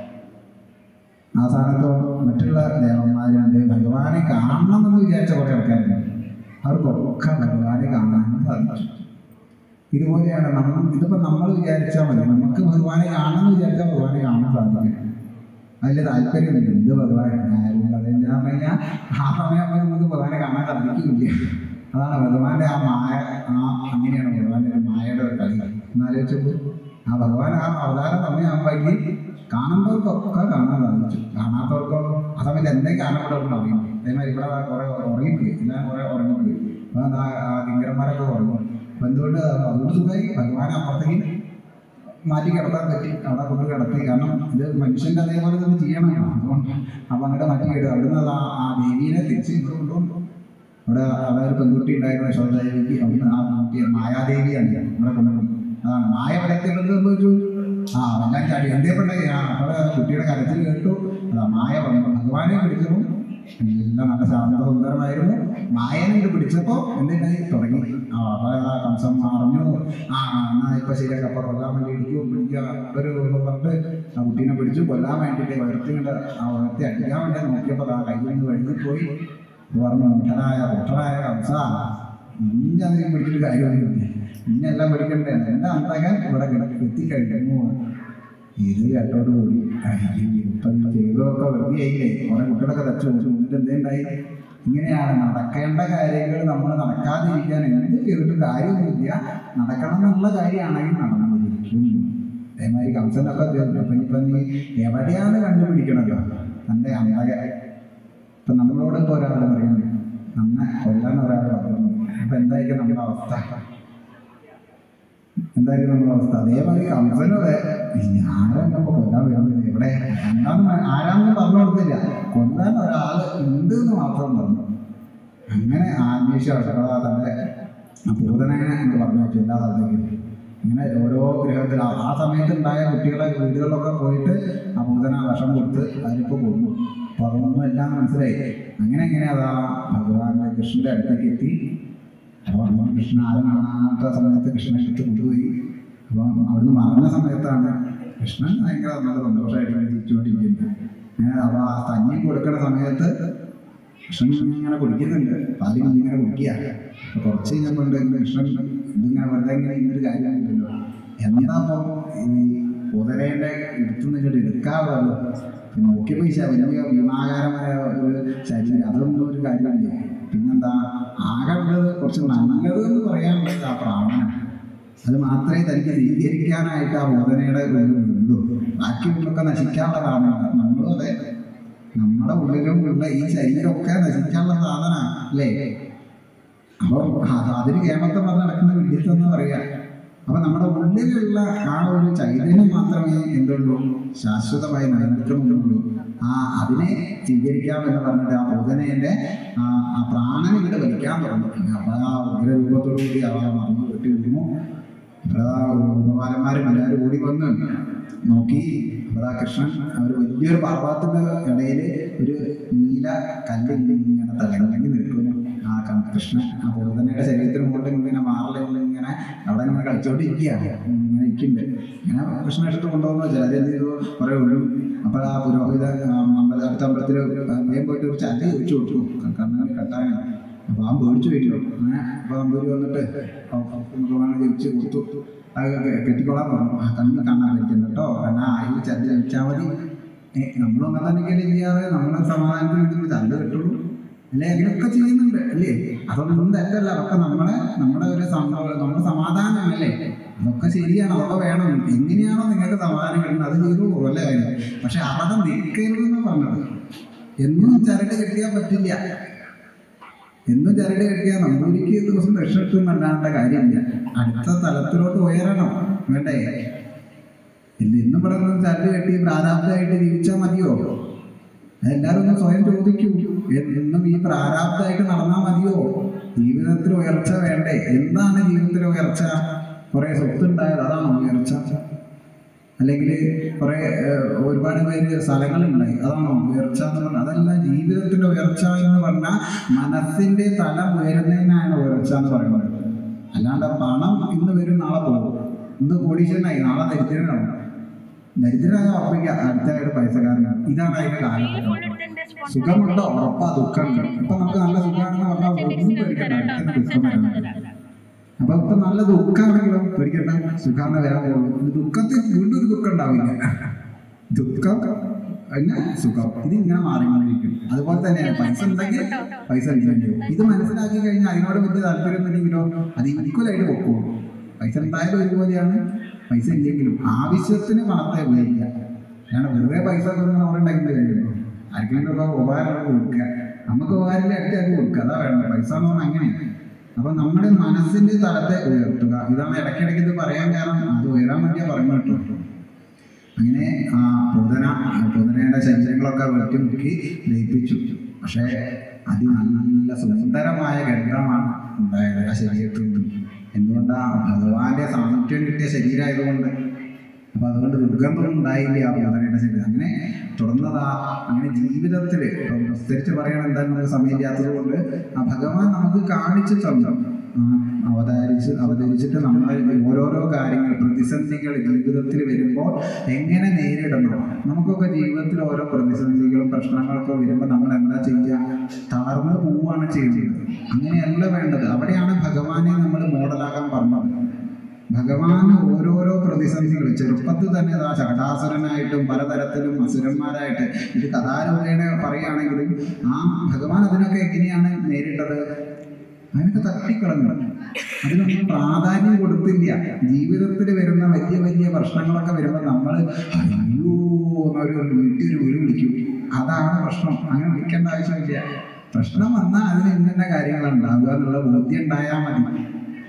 ആ സ്ഥാനത്ത് മറ്റുള്ള ദേവന്മാരുണ്ട് ഭഗവാനെ കാണണമെന്ന് വിചാരിച്ച കുറേ ആൾക്കാരുണ്ട് അവർക്കൊക്കെ ഭഗവാനെ കാണാനും സാധിച്ചു ഇതുപോലെയാണ് നമ്മൾ ഇതിപ്പോൾ നമ്മൾ വിചാരിച്ചാൽ മതി നമുക്ക് ഭഗവാനെ കാണണമെന്ന് വിചാരിച്ചാൽ ഭഗവാനെ കാണാൻ സാധിക്കും അതിൽ താല്പര്യമില്ല എന്ത് ഭഗവാൻ ആരും അതെന്താ പറഞ്ഞു കഴിഞ്ഞാൽ ആ സമയമാകുമ്പോൾ നമുക്ക് ഭഗവാനെ കാണാൻ സാധിക്കില്ല അതാണ് ഭഗവാന്റെ ആ മായ ആ അങ്ങനെയാണ് ഭഗവാന്റെ ഒരു മായയുടെ ഒരു കളി എന്നാലോചിച്ചപ്പോൾ ആ ഭഗവാൻ ആ അവതാര സമയമാകുമ്പോഴേക്ക് കാണുന്നവർക്കൊക്കെ കാണാൻ സാധിച്ചു കാണാത്തവർക്കോ ആ സമയത്ത് എന്തെങ്കിലും കാണപ്പെടുന്ന അറിയും അതേമാതിരി ഇവിടെ കുറേ ഉറങ്ങിപ്പോയി എല്ലാം കുറേ ഉറങ്ങിപ്പോയി അപ്പോൾ എന്താ ആ കിങ്കരന്മാരൊക്കെ ഉറങ്ങി അപ്പോൾ എന്തുകൊണ്ട് അതുകൊണ്ട് സുഖമായി ഭഗവാൻ അപ്പുറത്തേക്ക് മാറ്റി കിടത്താൻ പറ്റി അവിടെ കൊണ്ട് കിടത്തി കാരണം ഇത് മനുഷ്യൻ്റെ അതേപോലെ തന്നെ ചെയ്യണം അതുകൊണ്ട് അപ്പം അങ്ങോട്ട് മാറ്റി കിട്ടുക അവിടുന്ന് അത് ആ- ആ ദേവീനെ തിരിച്ച് ഇങ്ങോട്ട് കൊണ്ടുവന്നു അവിടെ അവിടെ ഒരു പെൺകുട്ടി ഉണ്ടായിരുന്നു യശോദേവിക്ക് അവിടുന്ന് ആ കുട്ടി മായാദേവിയാണ് ഇവിടെ കൊണ്ടുവന്നു അതാണ് മായ പരത്തിയത് സംഭവിച്ചു ആ എല്ലാം ചാടി എന്തേ പെണ്ണേ ആ അവിടെ കുട്ടിയുടെ കരച്ചിൽ കേട്ടു അതാ മായ വന്നു ഭഗവാനെ പിടിച്ചപ്പോൾ എല്ലാം നല്ല ശാന്ത സുന്ദരമായിരുന്നു മായനെ ഇങ്ങോട്ട് പിടിച്ചപ്പോൾ എന്തിനായി തുടങ്ങി ആ അപ്പോൾ ആ കംസം അറിഞ്ഞു ആ എന്നാ ഇപ്പൊ ശരിയാക്കി അപ്പൊ കൊല്ലാൻ വേണ്ടി ഇടിക്കൂ പിടിക്കുക ഒരു എന്ന് പറഞ്ഞിട്ട് ആ കുട്ടീനെ പിടിച്ചു കൊല്ലാൻ വേണ്ടിയിട്ട് ഉയർത്തി കൊണ്ട് ആ ഉയർത്തി അടിക്കാൻ വേണ്ടി നോക്കിയപ്പോൾ ആ കയ്യിൽ നിന്ന് വഴുകി പോയി പറഞ്ഞു മുട്ടനായ പൊട്ടനായ കംസ ഇനി അതിനെ പിടിച്ചിട്ട് കാര്യമൊന്നുമില്ല ഇനി എല്ലാം പിടിക്കണ്ടേ എൻ്റെ അന്തകൻ ഇവിടെ കിടക്ക് എത്തിക്കഴിഞ്ഞു ഇത് കേട്ടോട് കൂടി അയ്യോ, ഇപ്പൊ ഇത് ചെയ്തതൊക്കെ വെറുതെ ആയില്ലേ കുറെ കുട്ടികളൊക്കെ തച്ചു കൊടുത്തു എന്നിട്ട് എന്തേണ്ടായി ഇങ്ങനെയാണ് നടക്കേണ്ട കാര്യങ്ങൾ നമ്മൾ നടക്കാതിരിക്കാൻ എന്ത് ചെയ്തിട്ട് കാര്യമൊന്നുമില്ല നടക്കണം എന്നുള്ള കാര്യമാണെങ്കിൽ നടന്നിരിക്കും അതേമാതിരി കംസനൊക്കെ തീർന്നു അപ്പൊ ഇനിയിപ്പൊ നീ എവിടെയാണ് കണ്ടുപിടിക്കണല്ലോ തൻ്റെ അന്തക ഇപ്പൊ നമ്മളോട് ഇപ്പൊ ഒരാൾ പറയുന്നത് നമ്മെ കൊല്ലാൻ ഒരാൾ പറഞ്ഞു അപ്പൊ എന്തായിരിക്കും നമ്മുടെ അവസ്ഥ എന്തായാലും നമ്മുടെ അവസ്ഥ അതേമാതിരി കംസനും അതെ ഞാനെന്നെ ഇപ്പൊ കൊല്ലാൻ വരുന്നത് ഇവിടെ എന്താന്ന് ആരാന്ന് പറഞ്ഞു കൊടുത്തില്ല കൊല്ലാൻ ഒരാൾ ഉണ്ട് എന്ന് മാത്രം പറഞ്ഞു അങ്ങനെ അന്വേഷിച്ച തന്റെ പൂതനെ എന്ന് പറഞ്ഞു വെച്ചു എല്ലാ സ്ഥലത്തേക്കും ഇങ്ങനെ ഓരോ ഗ്രഹത്തിൽ ആ- ആ സമയത്ത് ഉണ്ടായ കുട്ടികളെ വീടുകളിലൊക്കെ പോയിട്ട് ആ പൂതന വിഷം കൊടുത്ത് അതിലിപ്പോൾ കൊണ്ടു അപ്പോൾ അതൊന്നും എല്ലാം മനസ്സിലായി അങ്ങനെ എങ്ങനെ അതാ ഭഗവാന്റെ കൃഷ്ണന്റെ അടുത്തേക്ക് എത്തി അപ്പോൾ അമ്മ കൃഷ്ണൻ ആരും കാണാത്ത സമയത്ത് കൃഷ്ണനെ എടുത്ത് കൊണ്ടുപോയി അപ്പോൾ അവിടുന്ന് മറന്ന സമയത്താണ് കൃഷ്ണൻ ഭയങ്കര നല്ല സന്തോഷമായിട്ട് ഇങ്ങനെ ചിരിച്ചുകൊണ്ടിരിക്കുന്നത് അങ്ങനെ അപ്പോൾ ആ കഞ്ഞി കൊടുക്കുന്ന സമയത്ത് കൃഷ്ണൻ ഇങ്ങനെ കുടിക്കുന്നുണ്ട് പാല് ഇങ്ങനെ കുടിക്കുക അപ്പോൾ കുറച്ച് കഴിഞ്ഞപ്പോണ്ട് കൃഷ്ണൻ ഇതിങ്ങനെ വെറുതെ ഇങ്ങനെ ഇന്നൊരു കാര്യമില്ലല്ലോ എന്താ അപ്പം ഈ കുതിരയുടെ എടുത്തുനിന്ന് ഇങ്ങോട്ട് എടുക്കാറുള്ളത് നോക്കിയപ്പോൾ ഈ ശ- വലിയ ഭീമാകാരമായ ഒരു ശരീരം അതൊന്നും ഒരു കാര്യമില്ല പിന്നെന്താ ആകെ ഉള്ളത് കുറച്ച് നല്ലത് എന്ന് പറയാനുള്ളത് ആ പ്രാണനം അത് മാത്രമേ തനിക്ക് സ്വീകരിക്കാനായിട്ട് ആ ബോധനയുടെ ഉള്ളിലുള്ളൂ ബാക്കിയുള്ളൊക്കെ നശിക്കാനുള്ളതാണ് നമ്മളും അതെ നമ്മുടെ ഉള്ളിലും ഉള്ള ഈ ശരീരമൊക്കെ നശിക്കാനുള്ള സാധന അല്ലേ അപ്പം അത് അതിന് കേമത്തം പറഞ്ഞ് നടക്കുന്ന വിദ്യത്വം എന്ന് പറയാ അപ്പൊ നമ്മുടെ ഉള്ളിലുള്ള ആ ഒരു ചൈതന്യം മാത്രമേ എന്തുള്ളൂ ശാശ്വതമായി നിലനിൽക്കുന്നുള്ളൂ ആ അതിനെ സ്വീകരിക്കാമെന്ന് പറഞ്ഞിട്ട് ആ ബോധനയുടെ ആ ആ പ്രാണൻ ഇവിടെ വലിക്കാൻ തുടങ്ങി അപ്പൊ ആ ഉഗ്രരൂപത്തോടു കൂടി അവ മറന്നു കെട്ടി വീണു അപ്പോഴാ ഗോപാലന്മാരും എല്ലാവരും ഓടി വന്ന് നോക്കി അപ്പോഴാ കൃഷ്ണൻ അവർ വലിയൊരു പർവ്വതത്തിന്റെ ഇടയിൽ ഒരു നീല കല്ല് ഇങ്ങനെ തലങ്ങി നിൽക്കുന്നു ആ ക- കൃഷ്ണൻ ആ ബോധനയുടെ ശരീരത്തിന് മുകളിൽ ഇങ്ങനെ മാറില്ല ഇങ്ങനെ അവിടെ ഇങ്ങനെ കളിച്ചോണ്ടിരിക്കുകയാണ് ഇങ്ങനെ ഇരിക്കുന്നുണ്ട് ഇങ്ങനെ കൃഷ്ണൻ എടുത്ത് കൊണ്ടുപോകുന്ന വെച്ചാൽ അതെന്ത് ചെയ്തു കുറേ ഒഴിവ് അപ്പോൾ ആ പുരോഹിത ആ, അമ്പല അടുത്ത അമ്പലത്തിൽ വേഗം പോയിട്ട് ഒരു ചല്ല് ചോദിച്ചു കൊടുത്തു കണ്ണാടി കെട്ടാനാണ് അപ്പോൾ ആ പേടിച്ചു വയ്ക്കും അങ്ങനെ അപ്പോൾ നമ്പൂരി വന്നിട്ട് ഭഗവാനെ ജപിച്ച് കൊടുത്തു അത് കെ- കെട്ടിക്കോളാൻ പറഞ്ഞു ആ കണ്ണ് കാണാൻ പറ്റുന്നു കേട്ടോ കണ്ണാ ആയി ചല്ല് ജപിച്ചാൽ മതി ഏ, നമ്മളും അങ്ങനെ തന്നെയൊക്കെയല്ലേ ചെയ്യാറ് നമ്മളെ സമാധാനത്തിന് വേണ്ടി ചല്ല് കെട്ടുള്ളൂ അല്ലേ അങ്ങനെയൊക്കെ ചെയ്യുന്നുണ്ട് അല്ലേ അതൊന്നും തെറ്റല്ല അതൊക്കെ നമ്മളെ നമ്മുടെ ഒരു സംഭവം നമ്മുടെ സമാധാനമല്ലേ അതൊക്കെ ശരിയാണ് അതൊക്കെ വേണം എങ്ങനെയാണോ നിങ്ങൾക്ക് സമാധാനം കിട്ടുന്നത് അത് ചെയ്തു പോകും അല്ലേ പക്ഷെ അവിടെ നിൽക്കരുതെന്ന് പറഞ്ഞത് എന്നും ചരട് കെട്ടിയാൽ പറ്റില്ല എന്നും ചരട് കെട്ടിയാൽ നമ്പൂരിക്ക് ദിവസം രക്ഷപ്പെട്ടെന്നല്ലാണ്ട കാര്യമില്ല അടുത്ത തലത്തിലോട്ട് ഉയരണം വേണ്ടേ ഇല്ല ഇന്നും ഇവിടെ നിന്ന് ചരട് കെട്ടി പ്രാരാബ്ധമായിട്ട് ജീവിച്ചാൽ മതിയോ അതെല്ലാവരും ഒന്ന് സ്വയം ചോദിക്കൂ എ- എന്നും ഈ പ്രാരാബ്ധമായിട്ട് നടന്നാൽ മതിയോ ജീവിതത്തിൽ ഉയർച്ച വേണ്ടേ എന്താണ് ജീവിതത്തിലെ ഉയർച്ച കുറെ സ്വത്ത് ഉണ്ടായത് അതാണോ ഉയർച്ച അല്ലെങ്കിൽ കുറെ ഏഹ്, ഒരുപാട് പേര് സ്ഥലങ്ങളുണ്ടായി അതാണോ ഉയർച്ച എന്ന് പറഞ്ഞാൽ അതല്ല ജീവിതത്തിന്റെ ഉയർച്ച എന്ന് പറഞ്ഞാൽ മനസ്സിന്റെ തലം ഉയരുന്നതിനാണ് ഉയർച്ച എന്ന് പറയുന്നത് അല്ലാണ്ട് പണം ഇന്ന് വരും നാളെ പോകും ഇന്ന് കോടീശ്വരനായി നാളെ ദരിദ്രനാവും ദരിദ്രനായ ഉറപ്പിക്കുക അടുത്ത പൈസക്കാരനാണ് ഇതാണ് അതിന്റെ കാലഘട്ടം സുഖമുണ്ടോ ഉറപ്പാ ദുഃഖമുണ്ട് ഇപ്പൊ നമുക്ക് നല്ല സുഖമാണെന്ന് പറഞ്ഞാൽ ഒന്നും പേടിക്കണ്ട അടുത്ത ദുഃഖം വരാൻ അപ്പൊ ഇപ്പൊ നല്ല ദുഃഖമാണെങ്കിലും പേടിക്കണ്ട സുഖാണ് വരാൻ പോകുള്ളൂ ഈ ദുഃഖത്തിൽ വീണ്ടും ഒരു ദുഃഖം ഉണ്ടാവില്ല ദുഃഖം പിന്നെ സുഖം ഇത് ഇങ്ങനെ മാറിക്കൊണ്ടിരിക്കും അതുപോലെ തന്നെയാണ് പൈസ ഉണ്ടെങ്കിൽ പൈസ ഇല്ലെങ്കിലോ ഇത് മനസ്സിലാക്കി കഴിഞ്ഞാൽ അതിനോട് വലിയ താല്പര്യം ഉണ്ടെങ്കിലോ അത് ഈക്വലായിട്ട് പൊക്കോളൂ പൈസ ഉണ്ടായാലും ഒരുപോലെയാണ് പൈസ ഇല്ലെങ്കിലും ആവശ്യത്തിന് പണത്തെ ഉപയോഗിക്കുക കാരണം വെറുതെ പൈസ ഒന്നും അവിടെ ഉണ്ടാക്കിയിട്ട് കഴിയുള്ളൂ ആർക്കെങ്കിലും ഒക്കെ ഉപകാരം കൊടുക്കുക നമുക്ക് ഉപകാരമില്ല അടുത്തേക്ക് കൊടുക്കുക അതാ വേണ്ടത് പൈസ എന്ന് പറഞ്ഞാൽ അങ്ങനെയാണ് അപ്പൊ നമ്മുടെ മനസ്സിന്റെ തലത്തെ ഉയർത്തുക ഇതാണ് ഇടയ്ക്കിടയ്ക്ക് ഇത് പറയാൻ കാരണം അത് ഉയരാൻ വേണ്ടിയാ പറഞ്ഞു കേട്ടോ അങ്ങനെ ആ പൂതന പൂതനയുടെ ശരീരങ്ങളൊക്കെ വെട്ടി മുക്കി ലയിപ്പിച്ചു പക്ഷേ അത് നല്ല സുന്ദരമായ ഗന്ധമാണ് ഉണ്ടായത് ആ ശരീരത്തിൽ നിന്ന് എന്തുകൊണ്ടാ ഭഗവാന്റെ സാമർത്ഥ്യം കിട്ടിയ ശരീരമായതുകൊണ്ട് അപ്പൊ അതുകൊണ്ട് ദുർഗന്ധം ഉണ്ടായില്ല ആ പൂതനയുടെ ശരീരം അങ്ങനെ തുടർന്നതാ അങ്ങനെ ജീവിതത്തിൽ ഇപ്പം വിസ്തരിച്ച് പറയണം എന്തായാലും നമുക്ക് സമയമില്ലാത്തത് കൊണ്ട് ആ ഭഗവാൻ നമുക്ക് കാണിച്ചു തന്നു ആ, അവതരിച്ച് അവതരിച്ചിട്ട് നമ്മളെ ഓരോരോ കാര്യങ്ങൾ പ്രതിസന്ധികൾ ജീവിതത്തിൽ വരുമ്പോൾ എങ്ങനെ നേരിടണം നമുക്കൊക്കെ ജീവിതത്തിൽ ഓരോ പ്രതിസന്ധികളും പ്രശ്നങ്ങളൊക്കെ വരുമ്പോൾ നമ്മൾ എന്താ ചെയ്യുക തളർന്നു പോവുകയാണ് ചെയ്യുന്നത് അങ്ങനെയല്ല വേണ്ടത് അവിടെയാണ് ഭഗവാനെ നമ്മൾ മോഡലാകാൻ പറഞ്ഞത് ഭഗവാൻ ഓരോരോ പ്രതിസന്ധികൾ ചെറുപ്പത്തിൽ തന്നെ ആ ചകടാസുരനായിട്ടും പലതരത്തിലും അസുരന്മാരായിട്ട് ഇത് കഥാരൂപേണ പറയുകയാണെങ്കിലും ആ ഭഗവാൻ അതിനൊക്കെ എങ്ങനെയാണ് നേരിട്ടത് അതിനൊക്കെ തട്ടിക്കളഞ്ഞു അതിനൊന്നും പ്രാധാന്യം കൊടുത്തില്ല ജീവിതത്തിൽ വരുന്ന വലിയ വലിയ പ്രശ്നങ്ങളൊക്കെ വരുമ്പോൾ നമ്മൾ അയ്യോ എന്നൊരു വീട്ടിൽ ഒരു വിളി വിളിക്കും അതാണ് പ്രശ്നം അങ്ങനെ വിളിക്കേണ്ട ആവശ്യമില്ല പ്രശ്നം വന്നാൽ അതിന് ഇന്ന കാര്യങ്ങൾ ഉണ്ടാവുക എന്നുള്ള ബോധ്യം ഉണ്ടായാൽ മതി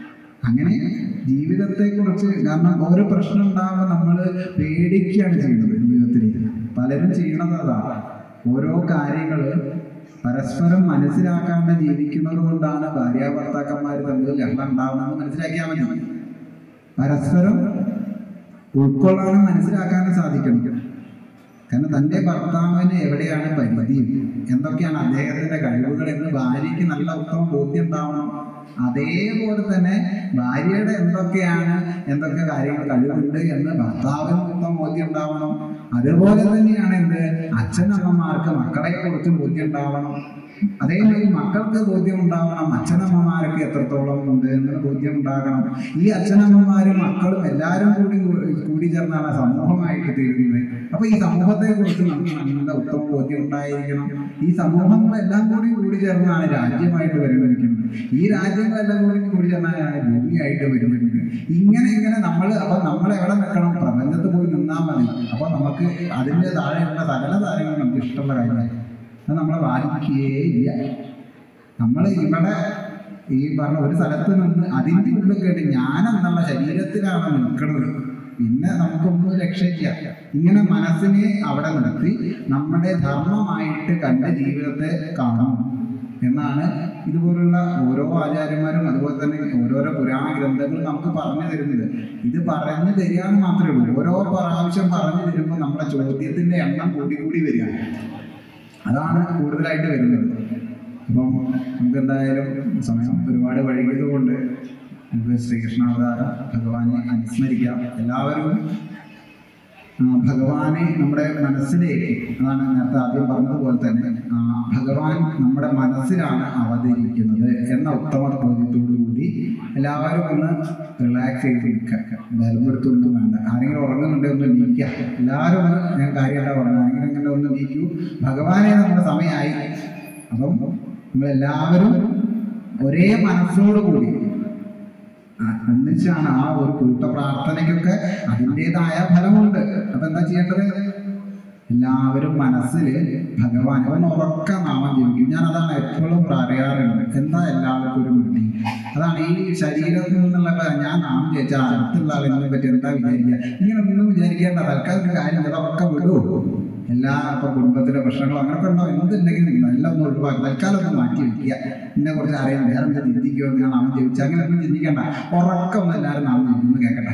അങ്ങനെ ജീവിതത്തെക്കുറിച്ച് കാരണം ഓരോ പ്രശ്നം ഉണ്ടാകുമ്പോൾ നമ്മൾ പേടിക്കുകയാണ് ചെയ്യുന്നത് ജീവിതത്തിൽ പലരും ചെയ്യണത് അതാ ഓരോ കാര്യങ്ങൾ പരസ്പരം മനസ്സിലാക്കാണ്ട് ജീവിക്കുന്നത് കൊണ്ടാണ് ഭാര്യ ഭർത്താക്കന്മാർ തമ്മിൽ ലഹള ഉണ്ടാവണമെന്ന് മനസ്സിലാക്കിയാൽ മതി പരസ്പരം ഉൾക്കൊള്ളാനും മനസ്സിലാക്കാനും സാധിക്കണം കാരണം തൻ്റെ ഭർത്താവിന് എവിടെയാണ് പരിധി എന്തൊക്കെയാണ് അദ്ദേഹത്തിന്റെ കഴിവുകൾ എന്ന് ഭാര്യയ്ക്ക് നല്ല ഉത്തമ ബോധ്യം ഉണ്ടാവണം അതേപോലെ തന്നെ ഭാര്യയുടെ എന്തൊക്കെയാണ് എന്തൊക്കെ കാര്യങ്ങൾ കഴിവുണ്ട് എന്ന് ഭർത്താവിന് ഉത്തമ ബോധ്യം ഉണ്ടാവണം അതുപോലെ തന്നെയാണ് എന്ത് അച്ഛനമ്മമാർക്ക് മക്കളെ കുറിച്ച് ബോധ്യം ഉണ്ടാവണം അതേമാതിരി മക്കൾക്ക് ബോധ്യം ഉണ്ടാവണം അച്ഛനമ്മമാർക്ക് എത്രത്തോളം ഉണ്ട് എന്ന് ബോധ്യം ഉണ്ടാകണം ഈ അച്ഛനമ്മമാരും മക്കളും എല്ലാവരും കൂടി കൂടി ചേർന്നാണ് സമൂഹമായിട്ട് തീരുന്നത് അപ്പൊ ഈ സമൂഹത്തെ കുറിച്ച് നമുക്ക് നല്ല ഉത്തമ ബോധ്യം ഉണ്ടായിരിക്കണം ഈ സമൂഹങ്ങളെല്ലാം കൂടി കൂടി ചേർന്നാണ് രാജ്യമായിട്ട് പരിഗണിക്കുന്നത് ഈ രാജ്യങ്ങളെല്ലാം കൂടി കൂടി ചേർന്നാണ് ഭൂമിയായിട്ട് പരിഗണിക്കുന്നത് ഇങ്ങനെ ഇങ്ങനെ നമ്മൾ അപ്പൊ നമ്മൾ എവിടെ നിൽക്കണം പ്രപഞ്ചത്ത് പോയി നിന്നാൽ മതി അപ്പൊ നമുക്ക് അതിന്റെ താഴെയുള്ള സകല കാര്യങ്ങളും നമുക്ക് ഇഷ്ടമുള്ള കാര്യമാണ് അത് നമ്മളെ ബാധിക്കുകയേ ഇല്ല നമ്മൾ ഇവിടെ ഈ പറഞ്ഞ ഒരു സ്ഥലത്ത് നിന്ന് അതിൻ്റെ ഉള്ളിൽ കേട്ട് ഞാൻ എന്നുള്ള ശരീരത്തിലാണ് നിൽക്കുന്നത് പിന്നെ നമുക്കൊന്നും രക്ഷയില്ല ഇങ്ങനെ മനസ്സിനെ അവിടെ നിർത്തി നമ്മുടെ ധർമ്മമായിട്ട് കണ്ട ജീവിതത്തെ കാണണം എന്നാണ് ഇതുപോലുള്ള ഓരോ ആചാര്യന്മാരും അതുപോലെ തന്നെ ഓരോരോ പുരാണ ഗ്രന്ഥങ്ങൾ നമുക്ക് പറഞ്ഞു തരുന്നത് ഇത് പറഞ്ഞു തരികയെന്ന് മാത്രമേ ഉള്ളൂ ഓരോ പ്രാവശ്യം പറഞ്ഞു തരുമ്പോൾ നമ്മുടെ ചോദ്യത്തിന്റെ എണ്ണം കൂടി കൂടി വരികയാണ് അതാണ് കൂടുതലായിട്ട് വരുന്നത് അപ്പം നമുക്ക് എന്തായാലും സമയം ഒരുപാട് വൈകിയത് കൊണ്ട് നമുക്ക് ശ്രീകൃഷ്ണാവതാര ഭഗവാനെ അനുസ്മരിക്കാം എല്ലാവരും ആ, ഭഗവാനെ നമ്മുടെ മനസ്സിലേക്ക് അതാണ് നേരത്തെ ആദ്യം പറഞ്ഞതുപോലെ തന്നെ ആ, ഭഗവാൻ നമ്മുടെ മനസ്സിലാണ് അവതരിക്കുന്നത് എന്ന ഉത്തമ ബോധ്യത്തോടു കൂടി എല്ലാവരും ഒന്ന് റിലാക്സ് ചെയ്ത് നിൽക്കുക ബലമെടുത്തൊന്നും വേണ്ട ആരെങ്കിലും ഉറങ്ങുന്നുണ്ടെങ്കിൽ ഒന്ന് നീക്കുക എല്ലാവരും ഒന്ന് ഞാൻ കാര്യമല്ല പറഞ്ഞു ആരെങ്കിലും അങ്ങനെ ഒന്ന് നീക്കൂ ഭഗവാനെ നമ്മുടെ സമയമായി അപ്പം നമ്മളെല്ലാവരും ഒരേ മനസ്സോടുകൂടി ആ, ഒന്നിച്ചാണ് ആ ഒരു കൂട്ട പ്രാർത്ഥനയ്ക്കൊക്കെ അതിൻ്റെതായ ഫലമുണ്ട് അപ്പൊ എന്താ ചെയ്യേണ്ടത് എല്ലാവരും മനസ്സിൽ ഭഗവാൻ ഒന്ന് ഉറക്ക നാമം ജപിക്കും ഞാൻ അതാണ് എപ്പോഴും പറയാറുണ്ട് എന്താ എല്ലാവർക്കും ഒരു മടി അതാണ് ഈ ശരീരത്തിൽ നിന്നുള്ള ഇപ്പൊ ഞാൻ നാമം ജയിച്ചാൽ അടുത്തുള്ള ആളിനെ പറ്റി എന്താ വിചാരിക്കുക ഇങ്ങനെ ഒന്നും വിചാരിക്കേണ്ട തൽക്കാലം ഒരു കാര്യം അതൊക്കെ വിടൂ എല്ലാ ഇപ്പൊ കുടുംബത്തിലെ പ്രശ്നങ്ങളോ അങ്ങനെയൊക്കെ ഉണ്ടോ എന്തുണ്ടെങ്കിലും എല്ലാം ഒന്ന് ഒഴിവാക്കി തൽക്കാലം ഒന്ന് മാറ്റി വെക്കുക എന്നെ കുറിച്ച് അറിയാം വേറെ എന്താ ചിന്തിക്കുമോ ഞാൻ നാമം ജപിച്ചു അങ്ങനെ ഒന്നും ചിന്തിക്കണ്ട ഉറക്കം ഒന്ന് എല്ലാവരും നാമം ജപിക്കുന്നു കേൾക്കട്ടെ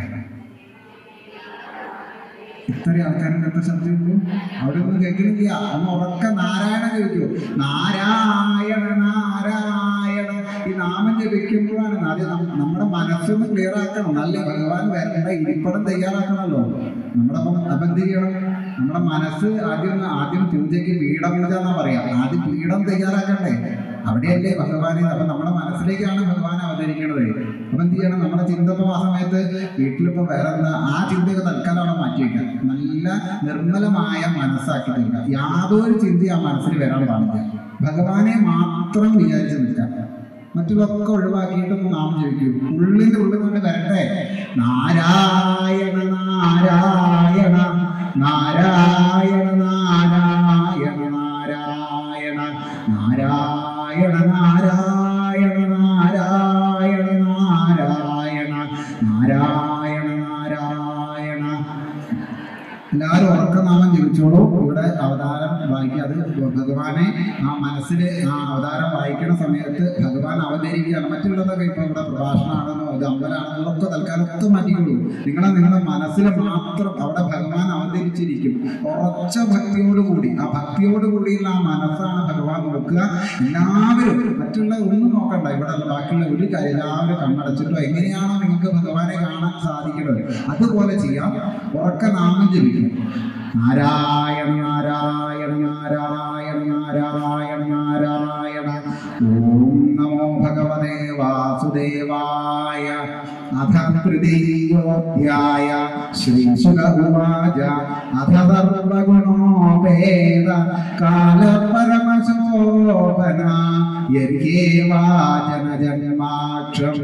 ഇത്രയും ആൾക്കാരുടെ എത്ര ശബ്ദമുള്ളൂ അവിടെ ഒന്നും കേൾക്കുന്നില്ല ഒന്ന് ഉറക്ക നാരായണ ചോദിക്കൂ നാരായണ നാരായണ ഈ നാമം ജപിക്കുമ്പോഴാണ് ആദ്യം നം- നമ്മുടെ മനസ്സൊന്ന് ക്ലിയർ ആക്കണം നല്ല ഭഗവാൻ വരേണ്ട ഇരിപ്പടം തയ്യാറാക്കണമല്ലോ നമ്മുടെ അപ്പം അപ്പം എന്ത് ചെയ്യണം നമ്മുടെ മനസ്സ് ആദ്യം ആദ്യം പൂജയ്ക്ക് പീഠപൂജ എന്നാ പറയാം ആദ്യം പീഠം തയ്യാറാക്കണ്ടേ അവിടെയല്ലേ ഭഗവാനെ അപ്പൊ നമ്മുടെ മനസ്സിലേക്കാണ് ഭഗവാൻ അവതരിക്കുന്നത് അപ്പൊ എന്ത് ചെയ്യണം നമ്മുടെ ചിന്ത ഇപ്പൊ ആ സമയത്ത് വീട്ടിലിപ്പോ വേറെ എന്താ ആ ചിന്തയൊക്കെ തൽക്കാലം അവിടെ മാറ്റി വെക്കാം നല്ല നിർമ്മലമായ മനസ്സാക്കി തീർക്കുക യാതൊരു ചിന്തയും ആ മനസ്സിൽ വരാൻ പാടില്ല ഭഗവാനെ മാത്രം വിചാരിച്ച് നിൽക്കാം മറ്റുള്ളതൊക്കെ ഒഴിവാക്കിയിട്ടൊന്ന് നാം ചോദിക്കൂ ഉള്ളിന്റെ ഉള്ളിൽ കൊണ്ട് വരട്ടെ നാരായണ നാരായണ നാരായണ നാരായണ നാരായണ നാരായണ നാരായണ നാരായണ നാരായണ നാരായണ നാരായണ എല്ലാവരും ഉറക്കനാമം ജപിച്ചോളൂ ഇവിടെ അവതാരം വായിക്കുക അത് ഭഗവാനെ ആ മനസ്സിൽ ആ അവതാരം വായിക്കുന്ന സമയത്ത് ഭഗവാൻ അവതരിക്കുകയാണ് മറ്റുള്ളതൊക്കെ ഇപ്പൊ ഇവിടെ പ്രഭാഷണമാണെന്നോ ഇത് അമ്പലാണെന്നോ ഒക്കെ തൽക്കാലം ഒക്കെ മാറ്റിക്കോളൂ നിങ്ങളെ നിങ്ങളുടെ മനസ്സിൽ മാത്രം അവിടെ ഭഗവാൻ അവതരിച്ചിരിക്കും ഉറച്ച ഭക്തിയോടുകൂടി ആ ഭക്തിയോടുകൂടിയുള്ള ആ മനസ്സാണ് ഭഗവാൻ നോക്കുക എല്ലാവരും മറ്റുള്ള ഒന്നും നോക്കണ്ട ഇവിടെ ബാക്കിയുള്ള ഒരു കാര്യം എല്ലാവരും കണ്ണടച്ചിട്ടോ എങ്ങനെയാണോ നിങ്ങൾക്ക് ഭഗവാനെ കാണാൻ സാധിക്കുന്നത് അതുപോലെ ചെയ്യാം ഉറക്ക നാമം ജപിക്കും നാരായണ നാരായണ നാരായണ നാരായണ നാരായണ ഓം നമോ ഭഗവതേ വാസുദേവായ അഥ തൃതീയോധ്യായ ശ്രീശുക ഉവാച അഥ സർവഗുണോ വേദ കാലപരമശോഭന യർഹേവാചന ജന്മാക്ഷം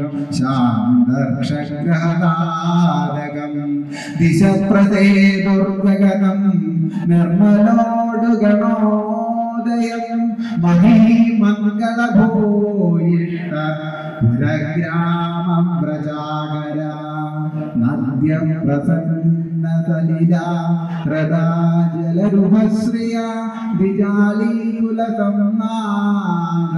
ശാന്തർഷഗ്രഹദാരകം ദിശപ്രദേ ദുർഗഗനം നിർമ്മലോടുഗണോദയം മഹീമംഗളഭൂയിഷ്ട പുരഗ്രാമം പ്രജാകര നദ്യം പ്രസന്ന സലില ഹൃദാജലരുഹശ്രിയ വിജാലീകുലസംനാദ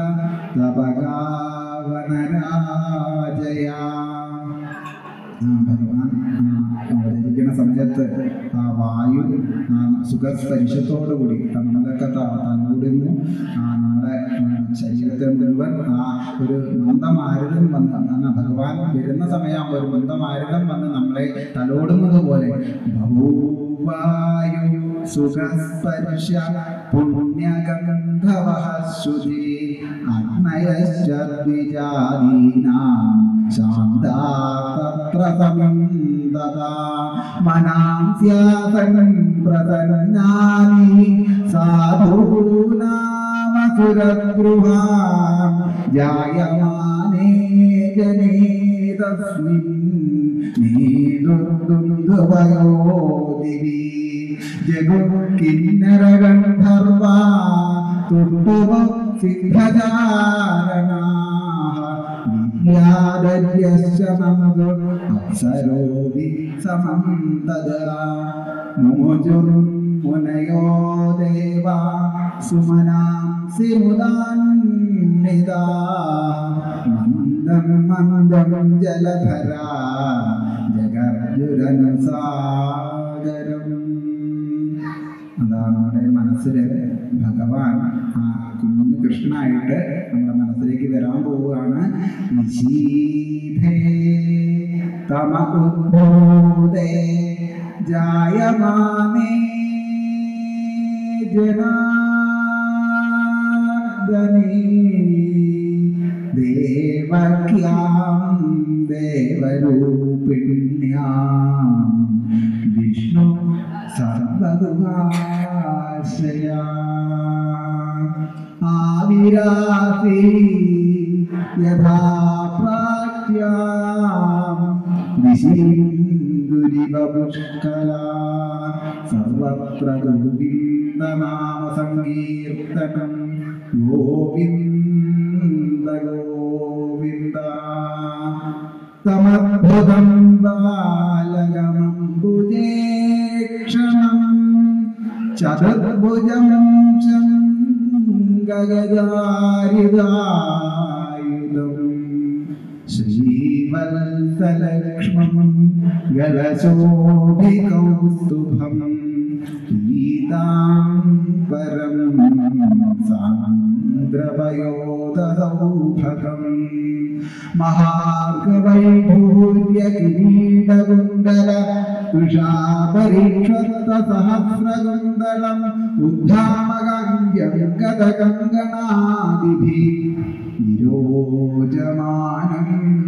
തപകാവനരാജയാ ആ ഭഗവാൻ ആ അവതരിക്കുന്ന സമയത്ത് ആ വായു ആ സുഖസ്പരിശത്തോടുകൂടി നമ്മളൊക്കെ തന്നൂടുന്നു ആ നമ്മുടെ ആ, ശരീരത്തിൽ മുഴുവൻ ആ ഒരു മന്ദമാരുതം വന്ന് ആ ഭഗവാൻ വരുന്ന സമയമാകുമ്പോൾ ഒരു മന്ദമാരുതം വന്ന് നമ്മളെ തലോടുന്നത് പോലെ ബഹുവായു സുഖസ്പർശ പുണ്യഗന്ധവഃ ശ്രുതി അഗ്നയശ്ച ദ്വിജാതീനാം ശാന്താ തത്ര സമന്തദാ മനാംസ്യാസൻ പ്രസന്നാനി സാധൂനാമസുരഗൃഹാം ജായമാനേ ജനേ തസ്മിൻ നീതുർദുന്ദുവയോ ദിവി ജഗുക്കിന്നരഗന്ധർവാ തുട്ടുവ സിദ്ധചാരണാः വിദ്യാദര്യശ്ച മമതു അപ്സരോപി സമം തദാ മുമുജുർമുനയോ ദേവാ സുമനാംസി മുദാന്വിതാ മന്ദം മന്ദം ജലധരാ ജഗർജുരനുസാഗരം അതാണ് നമ്മുടെ മനസ്സിൽ ഭഗവാൻ ആ കുഞ്ഞു കൃഷ്ണനായിട്ട് നമ്മുടെ മനസ്സിലേക്ക് വരാൻ പോവുകയാണ് നിശീധേ തമ ഉദ്ഭൂതേ ജായമാനേ ജനാർദ്ദനേ ദേവക്യാം ദേവരൂപിണ്യാം വിഷ്ണു സർവദുഹാശ്രയാ ആവിരാസി യഥാ പ്രാച്യാം ദിശീന്ദുരിവ പുഷ്കല സർവത്ര ഗോവിന്ദനാമ സങ്കീർത്തനം ഗോവിന്ദ ഗോവിന്ദ സമദ്ഭുതം ബാലകമം ഭുജേക്ഷണം ചതുർഭുജം ഗഗാരിതായുധം ശ്രീവത്സലക്ഷ്മം ഗലശോഭികൗസ്തുഭം പീതാംബരം സാന്ദ്രവയോദസൗഭകം മഹാർഗവൈഭൂര്യകിരീടകുണ്ടല വൃഷാപരീക്ഷത്വസഹസ്രകുണ്ടലം ഉദ്ധാമകങ്കടകങ്കണാദിഭി വിരോചമാനം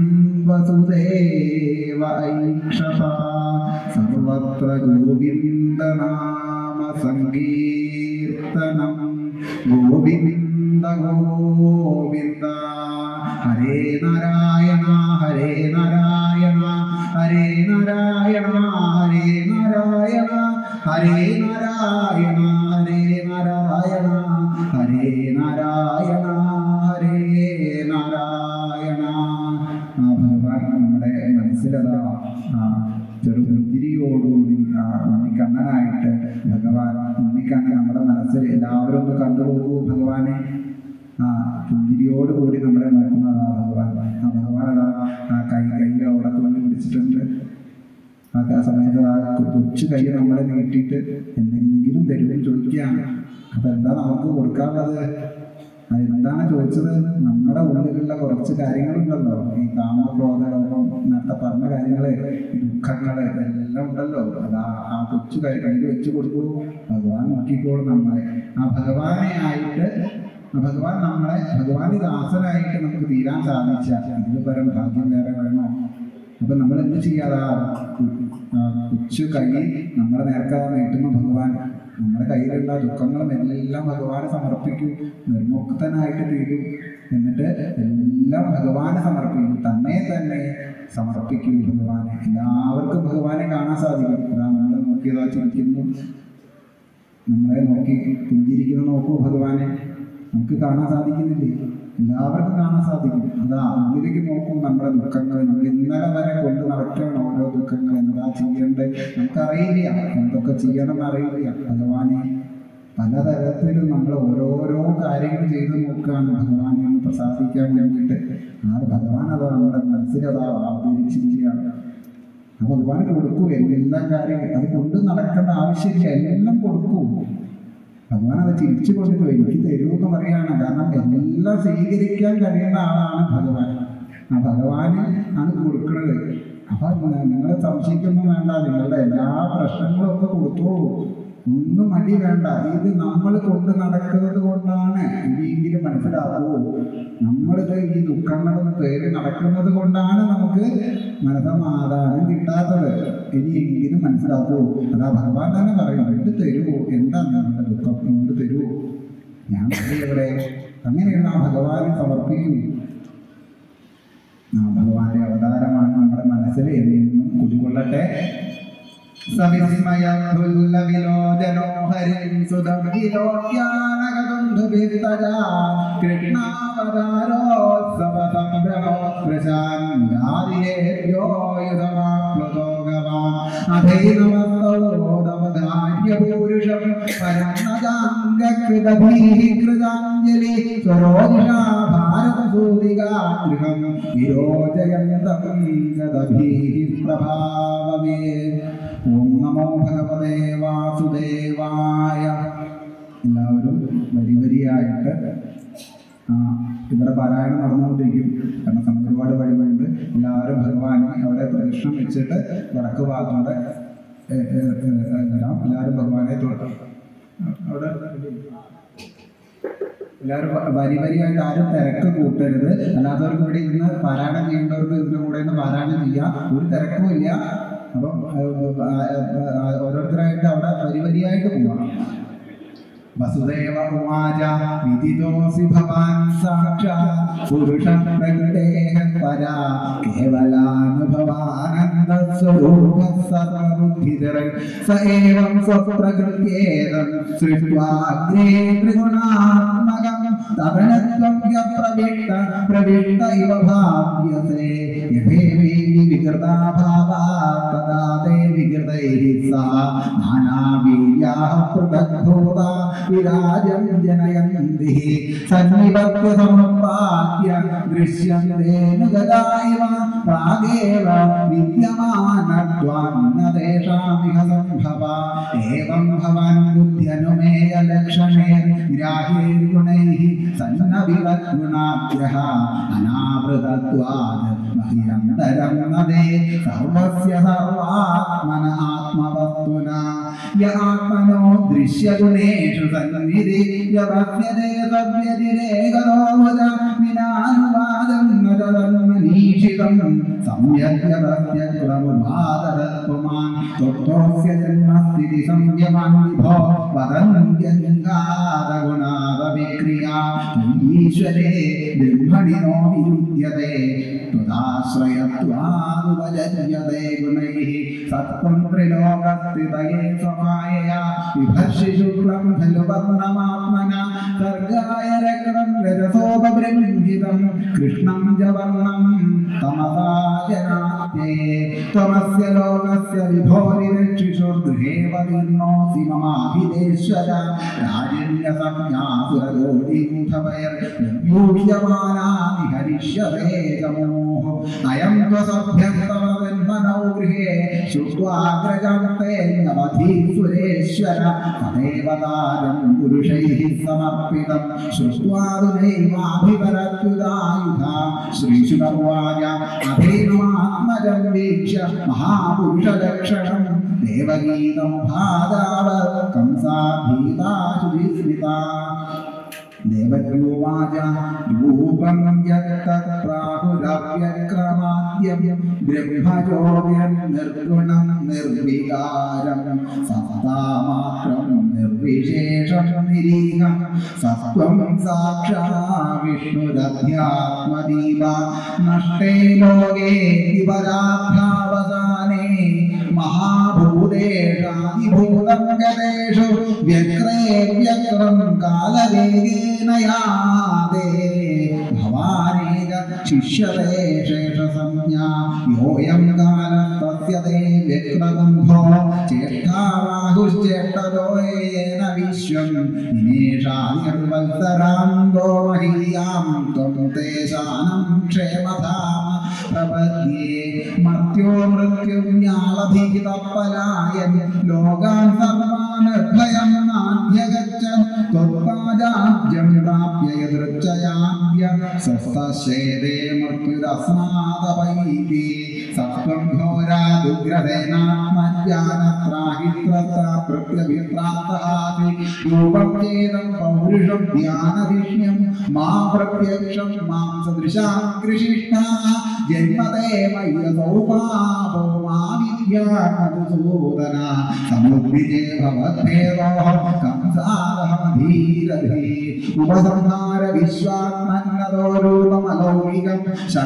വസുദേവ ഐക്ഷത സർവത്ര ഗോവിന്ദനാമ സങ്കീർത്തനം ഗോവിന്ദ ഗോവിന്ദ ഹരേ നാരായണ ഹരേ നാരായണ ഹരേ നാരായണ ഹരേ നാരായണ ഹരേ നാരായണ ഹരേ നാരായണ ഹരേ നാരായണ ഹരേ നാരായണ ആ ഭഗവാൻ നമ്മുടെ മനസ്സിലതാ ആ ചെറുപുഞ്ചിരിയോടുകൂടി ആ ഉണ്ണിക്കണ്ണനായിട്ട് ഭഗവാൻ ഉണ്ണിക്കണ്ണൻ നമ്മുടെ മനസ്സിൽ എല്ലാവരും ഒന്ന് കണ്ടുപോകൂ ഭഗവാനെ ആ പുഞ്ചിരിയോടുകൂടി നമ്മളെ നോക്കുന്നതാ ഭഗവാൻ ആ ഭഗവാൻ അതാ ആ കൈ കയ്യിൽ അവിടെ കൊണ്ട് പിടിച്ചിട്ടുണ്ട് ആ ആ സമയത്ത് ആ കൊ- കൊച്ചു കൈ നമ്മളെ നീട്ടിയിട്ട് എന്തെങ്കിലും തരുമെന്ന് ചോദിക്കുകയാണ് അപ്പൊ എന്താ നമുക്ക് കൊടുക്കാനുള്ളത് അത് എന്താണ് ചോദിച്ചത് നമ്മുടെ ഉള്ളിലുള്ള കുറച്ച് കാര്യങ്ങളുണ്ടല്ലോ ഈ കാമക്രോധലോകം നേരത്തെ പറഞ്ഞ കാര്യങ്ങള് ഈ ദുഃഖങ്ങള് ഇതെല്ലാം ഉണ്ടല്ലോ അത് ആ ആ കൊച്ചു കൈ കയ്യിൽ വെച്ച് കൊടുക്കൂ ഭഗവാൻ നോക്കിക്കോളും നമ്മളെ ആ ഭഗവാനെ ആയിട്ട് ആ ഭഗവാൻ നമ്മളെ ഭഗവാന്റെ ദാസനായിട്ട് നമുക്ക് തീരാൻ സാധിച്ച ഇതിന് പരം ഭാഗ്യം വേറെ വേണോ അപ്പൊ നമ്മൾ എന്ത് ചെയ്യാതാ കൊച്ചു കൈ നമ്മുടെ നേർക്കാ നീട്ടുന്ന ഭഗവാൻ നമ്മുടെ കയ്യിലുള്ള ദുഃഖങ്ങളും എല്ലാം ഭഗവാന് സമർപ്പിക്കൂ നിർമുക്തനായിട്ട് തീരൂ എന്നിട്ട് എല്ലാം ഭഗവാന് സമർപ്പിക്കൂ തന്നെ തന്നെ സമർപ്പിക്കൂ ഭഗവാനെ എല്ലാവർക്കും ഭഗവാനെ കാണാൻ സാധിക്കും അതാ നമ്മളെ നോക്കിയതാ ചിരിക്കുന്നു നമ്മളെ നോക്കി പുഞ്ചിരിക്കുന്നു നോക്കൂ ഭഗവാനെ നമുക്ക് കാണാൻ സാധിക്കുന്നില്ലേ എല്ലാവർക്കും കാണാൻ സാധിക്കും അതാ ഉള്ളിലേക്ക് നോക്കൂ നമ്മുടെ ദുഃഖങ്ങൾ നമ്മൾ ഇന്നലെ വരെ കൊണ്ട് നടക്കണം ഓരോ ദുഃഖങ്ങൾ എന്താ ചെയ്യേണ്ടത് നമുക്കറിയില്ല എന്തൊക്കെ ചെയ്യണം എന്നറിയില്ല ഭഗവാനെ പലതരത്തിലും നമ്മൾ ഓരോരോ കാര്യങ്ങൾ ചെയ്തു നോക്കുകയാണ് ഭഗവാനെ ഒന്ന് പ്രസാദിക്കാൻ വേണ്ടിയിട്ട് ആ ഭഗവാൻ അത് നമ്മുടെ മനസ്സിൽ അത് ആവതരിച്ചിരിക്കുകയാണ് അപ്പൊ ഭഗവാൻ കൊടുക്കൂ എല്ലാ കാര്യങ്ങളും അത് കൊണ്ട് നടക്കേണ്ട ആവശ്യമില്ല എല്ലാം കൊടുക്കൂ ഭഗവാൻ അത് തിരിച്ചു കൊണ്ടിട്ട് എനിക്ക് തരൂ എന്ന് പറയാണ് കാരണം എല്ലാം സ്വീകരിക്കാൻ കഴിയുന്ന ആളാണ് ഭഗവാൻ ആ ഭഗവാന് ആണ് കൊടുക്കുന്നത് അപ്പൊ നിങ്ങൾ സംശയിക്കൊന്നും വേണ്ട നിങ്ങളുടെ എല്ലാ പ്രശ്നങ്ങളും ഒക്കെ കൊടുത്തോളൂ ഒന്നും മടി വേണ്ട ഇത് നമ്മൾ കൊണ്ട് നടക്കുന്നത് കൊണ്ടാണ് ഇനിയെങ്കിലും മനസ്സിലാക്കൂ നമ്മളിത് ഈ ദുഃഖങ്ങളും പേര് നടക്കുന്നത് കൊണ്ടാണ് നമുക്ക് മനസമാധാനം കിട്ടാത്തത് ഇനിയെങ്കിലും മനസ്സിലാക്കൂ അതാ ഭഗവാൻ തന്നെ പറയും ഇത് തരുമോ എന്താ നിങ്ങളുടെ ദുഃഖം കൊണ്ട് തരുമോ ഞാൻ എവിടെ അങ്ങനെയുള്ള ആ ഭഗവാനെ സമർപ്പിക്കൂ ആ ഭഗവാന്റെ അവതാരമാണ് നമ്മുടെ മനസ്സിൽ എന്നും കുടികൊള്ളട്ടെ സവിസ്മയവിലോചനോഹരിം സുതം വിലോക്യാനകതുന്ധുഭിത്തജാ കൃഷ്ണാവതാരോത്സവ സംഭ്രമോ സ്പൃശാൻ യാതിരേഭ്യോ യുധമാപ്ലുതോ ഗവാൻ അധൈനമസ്തോദവധാന്യപൂരുഷം പരന്നജാംഗകൃതഭീः കൃതാഞ്ജലി സ്വരോജിഷാ ഭാരതസൂതികാഗൃഹം വിരോചയന്തം ഗതഭീः പ്രഭാവമേ ഓം നമോ ഭഗവതേ വാസുദേവായ എല്ലാവരും വരി വരിയായിട്ട് ആ, ഇവിടെ പാരായണം നടന്നുകൊണ്ടിരിക്കും കാരണം സമയം ഒരുപാട് വഴികളുണ്ട് എല്ലാവരും ഭഗവാനെ അവിടെ പ്രദക്ഷിണം വെച്ചിട്ട് വടക്ക് ഭാഗത്തോടെ ഏ, ഏ, ഏ, വരാം എല്ലാവരും ഭഗവാനെ തൊഴ- അവിടെ എല്ലാവരും വ- വരി വരിയായിട്ട് ആരും തിരക്ക് കൂട്ടരുത് അല്ലാത്തവർക്ക് ഇവിടെ ഇന്ന് പാരായണം ചെയ്യേണ്ടവർക്ക് ഇതിൻ്റെ കൂടെ നിന്ന് പാരായണം ചെയ്യാം ഒരു തിരക്കും ഇല്ല അപ്പം ആ, ആ, ആ, ഓരോരുത്തരായിട്ട് അവിടെ വരി വരിയായിട്ട് പോവാം വസുദേവ ഉവാച വിദിതോസി ഭവാൻ സാക്ഷാത് പുരുഷം പ്രകൃതേഹ പരാ കേവലാനുഭവാനന്ദസ്വരൂപ സർവബുദ്ധിധര സ ഏവം സ്വപ്രകൃത്യേതം സൃഷ്ട്വാഗ്രേ ത്രിഗുണാത്മകം തവനത്വം യപ്രവിഷ്ട പ്രവിഷ്ട ഇവ ഭാവ്യസേ യഥേവേവി വികൃതാ ഭാവാ തദാ തേ വികൃതൈः സഹ നാനാവീര്യാः പൃഥഗ്ഭൂതാ വിരാജം ജനയന്തി സന്നിവർത്തി സമുപാദ്യ ദൃശ്യന്തേനു ഗതാ ഇവ പ്രാഗേവ വിദ്യമാനത്വാന്നതേഷാമിഹ സംഭവ ഏവം ഭവാൻ ബുദ്ധ്യനുമേയ ലക്ഷണേ ഗ്രാഹേർഗുണൈः സന്നവിവദ്ഗുണാഗ്രഹ അനാവൃതത്വാത് ബഹിരന്തരം നദേ സർവസ്യ സർവാത്മന ആത്മവസ്തുന യ ആത്മനോ ദൃശ്യഗുണേഷു സന്നിധി യവസ്യതേ സവ്യതിരേകതോ മുത വിനാനുവാദം നതന്മനീഷിതം സമ്യഗ്യവസ്യ പ്രമുഭാതരത്വമാൻ ത്വത്തോസ്യ ജന്മസ്ഥിതി സംയമാൻ വിഭോ വദന്ത്യങ്കാരഗുണാദവിക്രിയാ ഈശ്വരേ ബ്രഹ്മണിനോ വിരുദ്ധ്യതേ त्वदाश्रयत्वानुपजर्यते गुणैः सत्त्वं त्रिलोकस्थितये स्वमायया विभर्षि शुक्लं खलु वर्णमात्मना सर्गाय रक्तं रजसोपबृंहितं कृष्णं च वर्णं तमसा जनात्ये त्वमस्य लोकस्य विभोरिरक्षिषुर्गृहे वदीर्णोऽसि ममाभिदेश्वर राजिन्यसंज्ञासुरगोडीमुखवैर्यूह्यमानानि हरिष्यते चमोः अयं त्वसभ्यस्तव जन्मनौ गृहे श्रुत्वाग्रजन्तेऽवधीसुरेश्वर तदेवतारं पुरुषैः समर्पितं श्रुत्वादुनैवाभिवरत्युदायुधा श्रीशुकवाच अधेनुमात्मजं वीक्ष्य महापुरुषलक्षणं देवगीतं भादाव कंसा भीता शुचिस्मिता देवद्योवाच रूपं यत्तत्प्राहुरव्यक्रमाद्यं ब्रह्मचोर्यं निर्विकारं सत्तामात्रं निर्विशेषं निरीहं सत्त्वं साक्षा विष्णुरध्यात्मदीपा नष्टे लोके विपराधावसाने महाभूतेषादिभूतं गतेषु व्यक्रे व्यक्र സർവം കാലവേഗേന യാതേ ഭവാനേക ശിഷ്യതേ ശേഷസംജ്ഞാ യോയം കാലം തസ്യതേ വ്യക്തഗന്ധോ ചേഷ്ടാവാഹുശ്ചേഷ്ടതോയേന വിശ്വം നിമേഷാനിർവത്സരാന്തോ മഹീയാം ത്വം തേശാനം ക്ഷേമധാമ പ്രപദ്യേ മർത്യോ മൃത്യുജ്ഞാളഭീതപ്പലായൻ ലോകാൻ സർവാനർഭയം നാധ്യഗച്ഛൻ ത്വത്പാദാബ്ജം പ്രാപ്യ യദൃച്ഛയാദ്യ സ്വസ്ഥശേതേ മൃത്യുരസ്മാദപൈതി സത്വം ഘോരാദുഗ്രഹേനാത്മജ്ഞാനത്രാഹിത്രപ്രത്യഭിപ്രാന്തഹാസി രൂപം ചേതം പൗരുഷം ധ്യാനവിഷ്ണ്യം മാ പ്രത്യക്ഷം മാം സദൃശാം കൃഷിഷ്ണ ജന്മതേ മയ്യസൗപാപോ മാ വിദ്യാമധുസൂദന സമുദ്വിജേ ഭവദ്ഭേദോ കംസാദഹമധീരധീ ഉപസംഹാര വിശ്വാത്മന്നതോ രൂപമലൗകികം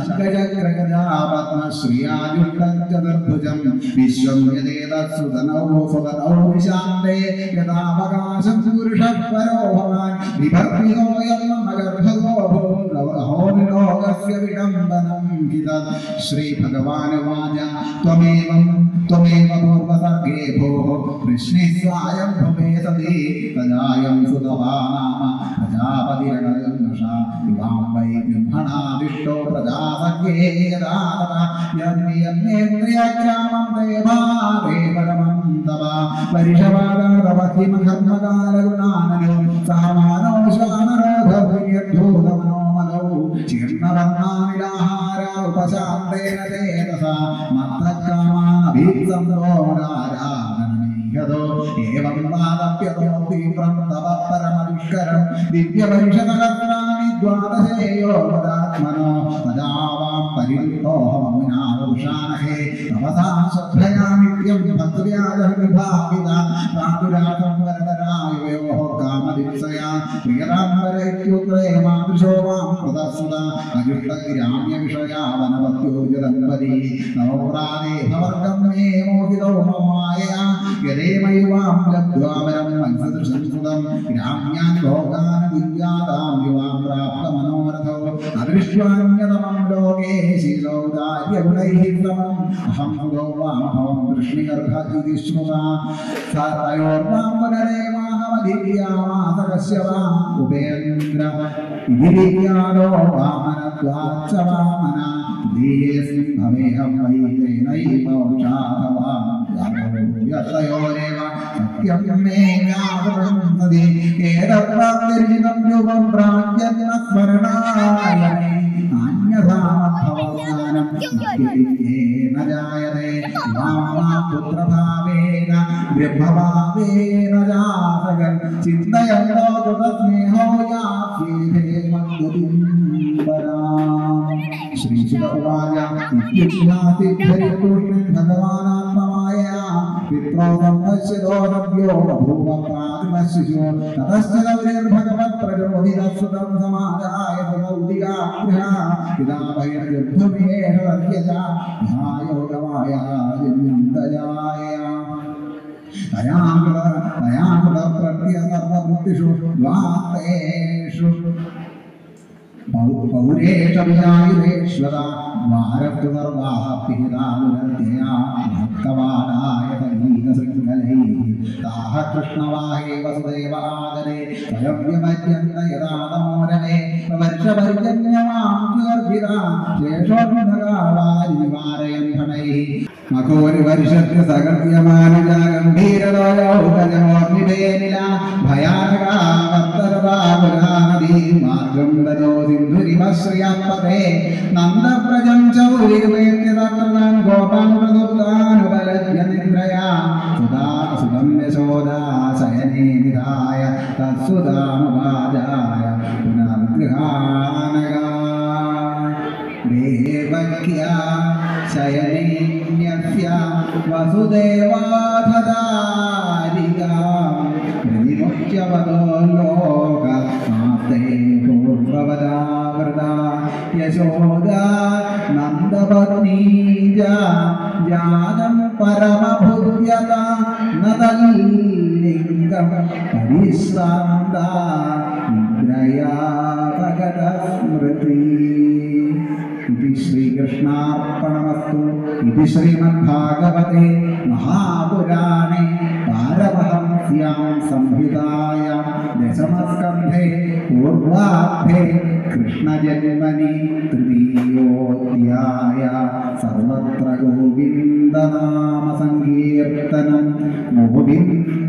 ശങ്കചക്രഗജാപത്മശ്രിയായുക്തം ചതുർഭുജം വിശ്വം യദേതത്സുതനോ സുതനോ വിശാന്തേ യഥാവകാശം പുരുഷപരോ ഭവാൻ വിഭർത്തിയോയം മമ ഗർഭഗോ ഭൂലോകസ്യ വിഡംബനം ഹിത ശ്രീഭഗവാനുവാച ത്വമേവം त्वमेव पूर्वसर्गे भोः कृष्णे स्वायं भुवे सति तदायं सुतवा नाम प्रजापतिरणयन्नषा युवां वै ब्रह्मणादिष्टो प्रजासर्गे यदा तदा यन्नियन्नेन्द्रियग्रामं देवादे परमं तव परिषवादादवहिमघर्मकालगुणानयो सह मानो श्वानरोधविर्यद्धूतमनो मनो जीर्णवर्णानिलाहार उपशान्तेन चेतसा मत्तकामानभीत्सन्दोराराधनमीयतो एवं वादप्यतो तीव्रं तव परमदुष्करं दिव्यपरिषदकर्णानि द्वादशेयो मदात्मनो तदा वां परिवृतोऽहममुनावुषानहे तवसा श्रद्धयामित्यं भक्त्याजविभाविता प्रादुरासं वरदरायुयोः कामदिप्सया प्रियराम्बर इत्युक्ते मादृशो मां कृतस्सुता अयुक्तग्राम्यविषया वनपत्योजदम्पती नवपुरादेहवर्गं मे मोहितो ममायया यदेमैवां लब्ध्वा वरं वंशदृशं सुतं ग्राम्यान् लोकान् दिव्यादां युवां प्राप्तमनोरथो अदृष्ट्वान्यतमं लोके शीलौदार्यगुणैः समम् अहं सुतो वामभवं वृष्णिगर्भ इति श्रुता स तयोर्मां पुनरेवाहमधिव्यामास कश्यपाम् उपेन्द्र इति विज्ञानो वामनत्वाच्च वामना दीयेऽस्मिन् भवेऽहं वै तेनैव वंशाथवान् यतयोरेव सत्यं मे व्यापृंसति एतत्प्राप्तिर्जितं युगं प्राप्यन्न स्मरणाय अन्यथा मद्भवज्ञानं न जायते मां मां पुत्रभावेन ब्रह्मभावेन जातकं चिन्तयन्तो कृतस्नेहो यास्येते मद्गतिं पराम् श्रीशुक उवाच इत्युक्तातिभ्यरितुष्णं भगवानात्ममाय पित्रो सम्पश्यतो नव्यो बभूव प्रातिमशिशो ततश्च गौरिर्भगवत्प्रचोदितः समादाय सदौदिकाग्रहा पिता भैर्युद्धमेष सत्यज ध्यायोगमाया जन्यं दयाय तया कृत तया कृत प्रत्यसर्ववृत्तिषु द्वातेषु पौरेशविजायुरेश्वरा द्वारस्तु सर्वाः पिहितानुरत्यया भक्तवादाय सलीलशृङ्खलैः ताः कृष्णवाहे वसुदेव आदरे स्वयं व्यमज्यन्त यदा तमोरणे वर्षपर्जन्यमां गर्भिता शेषोन्धकावारिवारयन् फणैः मकोरि वर्षस्य सकृत्यमानुजा गम्भीरलोयोगजमोर्निभेनिला भयानका वर्तरदा पुरानदी मार्गं ददो सिन्धुरिमश्रियापदे नन्दव्रजं चौरिर्वेत्य तत्रतान् गोपान् प्रदुप्तानुपलभ्य निद्रया सुधा सुतं यशोदा शयने निधाय तत्सुधानुवाजाय पुनर्गृहानगा देवक्या शयनीन्यस्य वसुदेवाधदारिका प्रतिमुच्यवतो लोक मास्ते पूर्ववदावृता यशोदा नन्दपत्नी च जातं പരമഭുജ്യത നദല്ലിംഗം പരിശ്രാന്ത നിദ്രയാപഗത സ്മൃതി ഇത് ശ്രീകൃഷ്ണാർപ്പണമസ്തു ഇത് ശ്രീമദ്ഭാഗവതേ മഹാപുരാണേ പാരമഹംസ്യാം സംഹിതായാം ദശമസ്കന്ധേ പൂർവാർദ്ധേ കൃഷ്ണജന്മനി തൃതീയോധ്യായ സർവത്ര ഗോവിന്ദനാമ സങ്കീർത്തനം ഗോവിന്ദ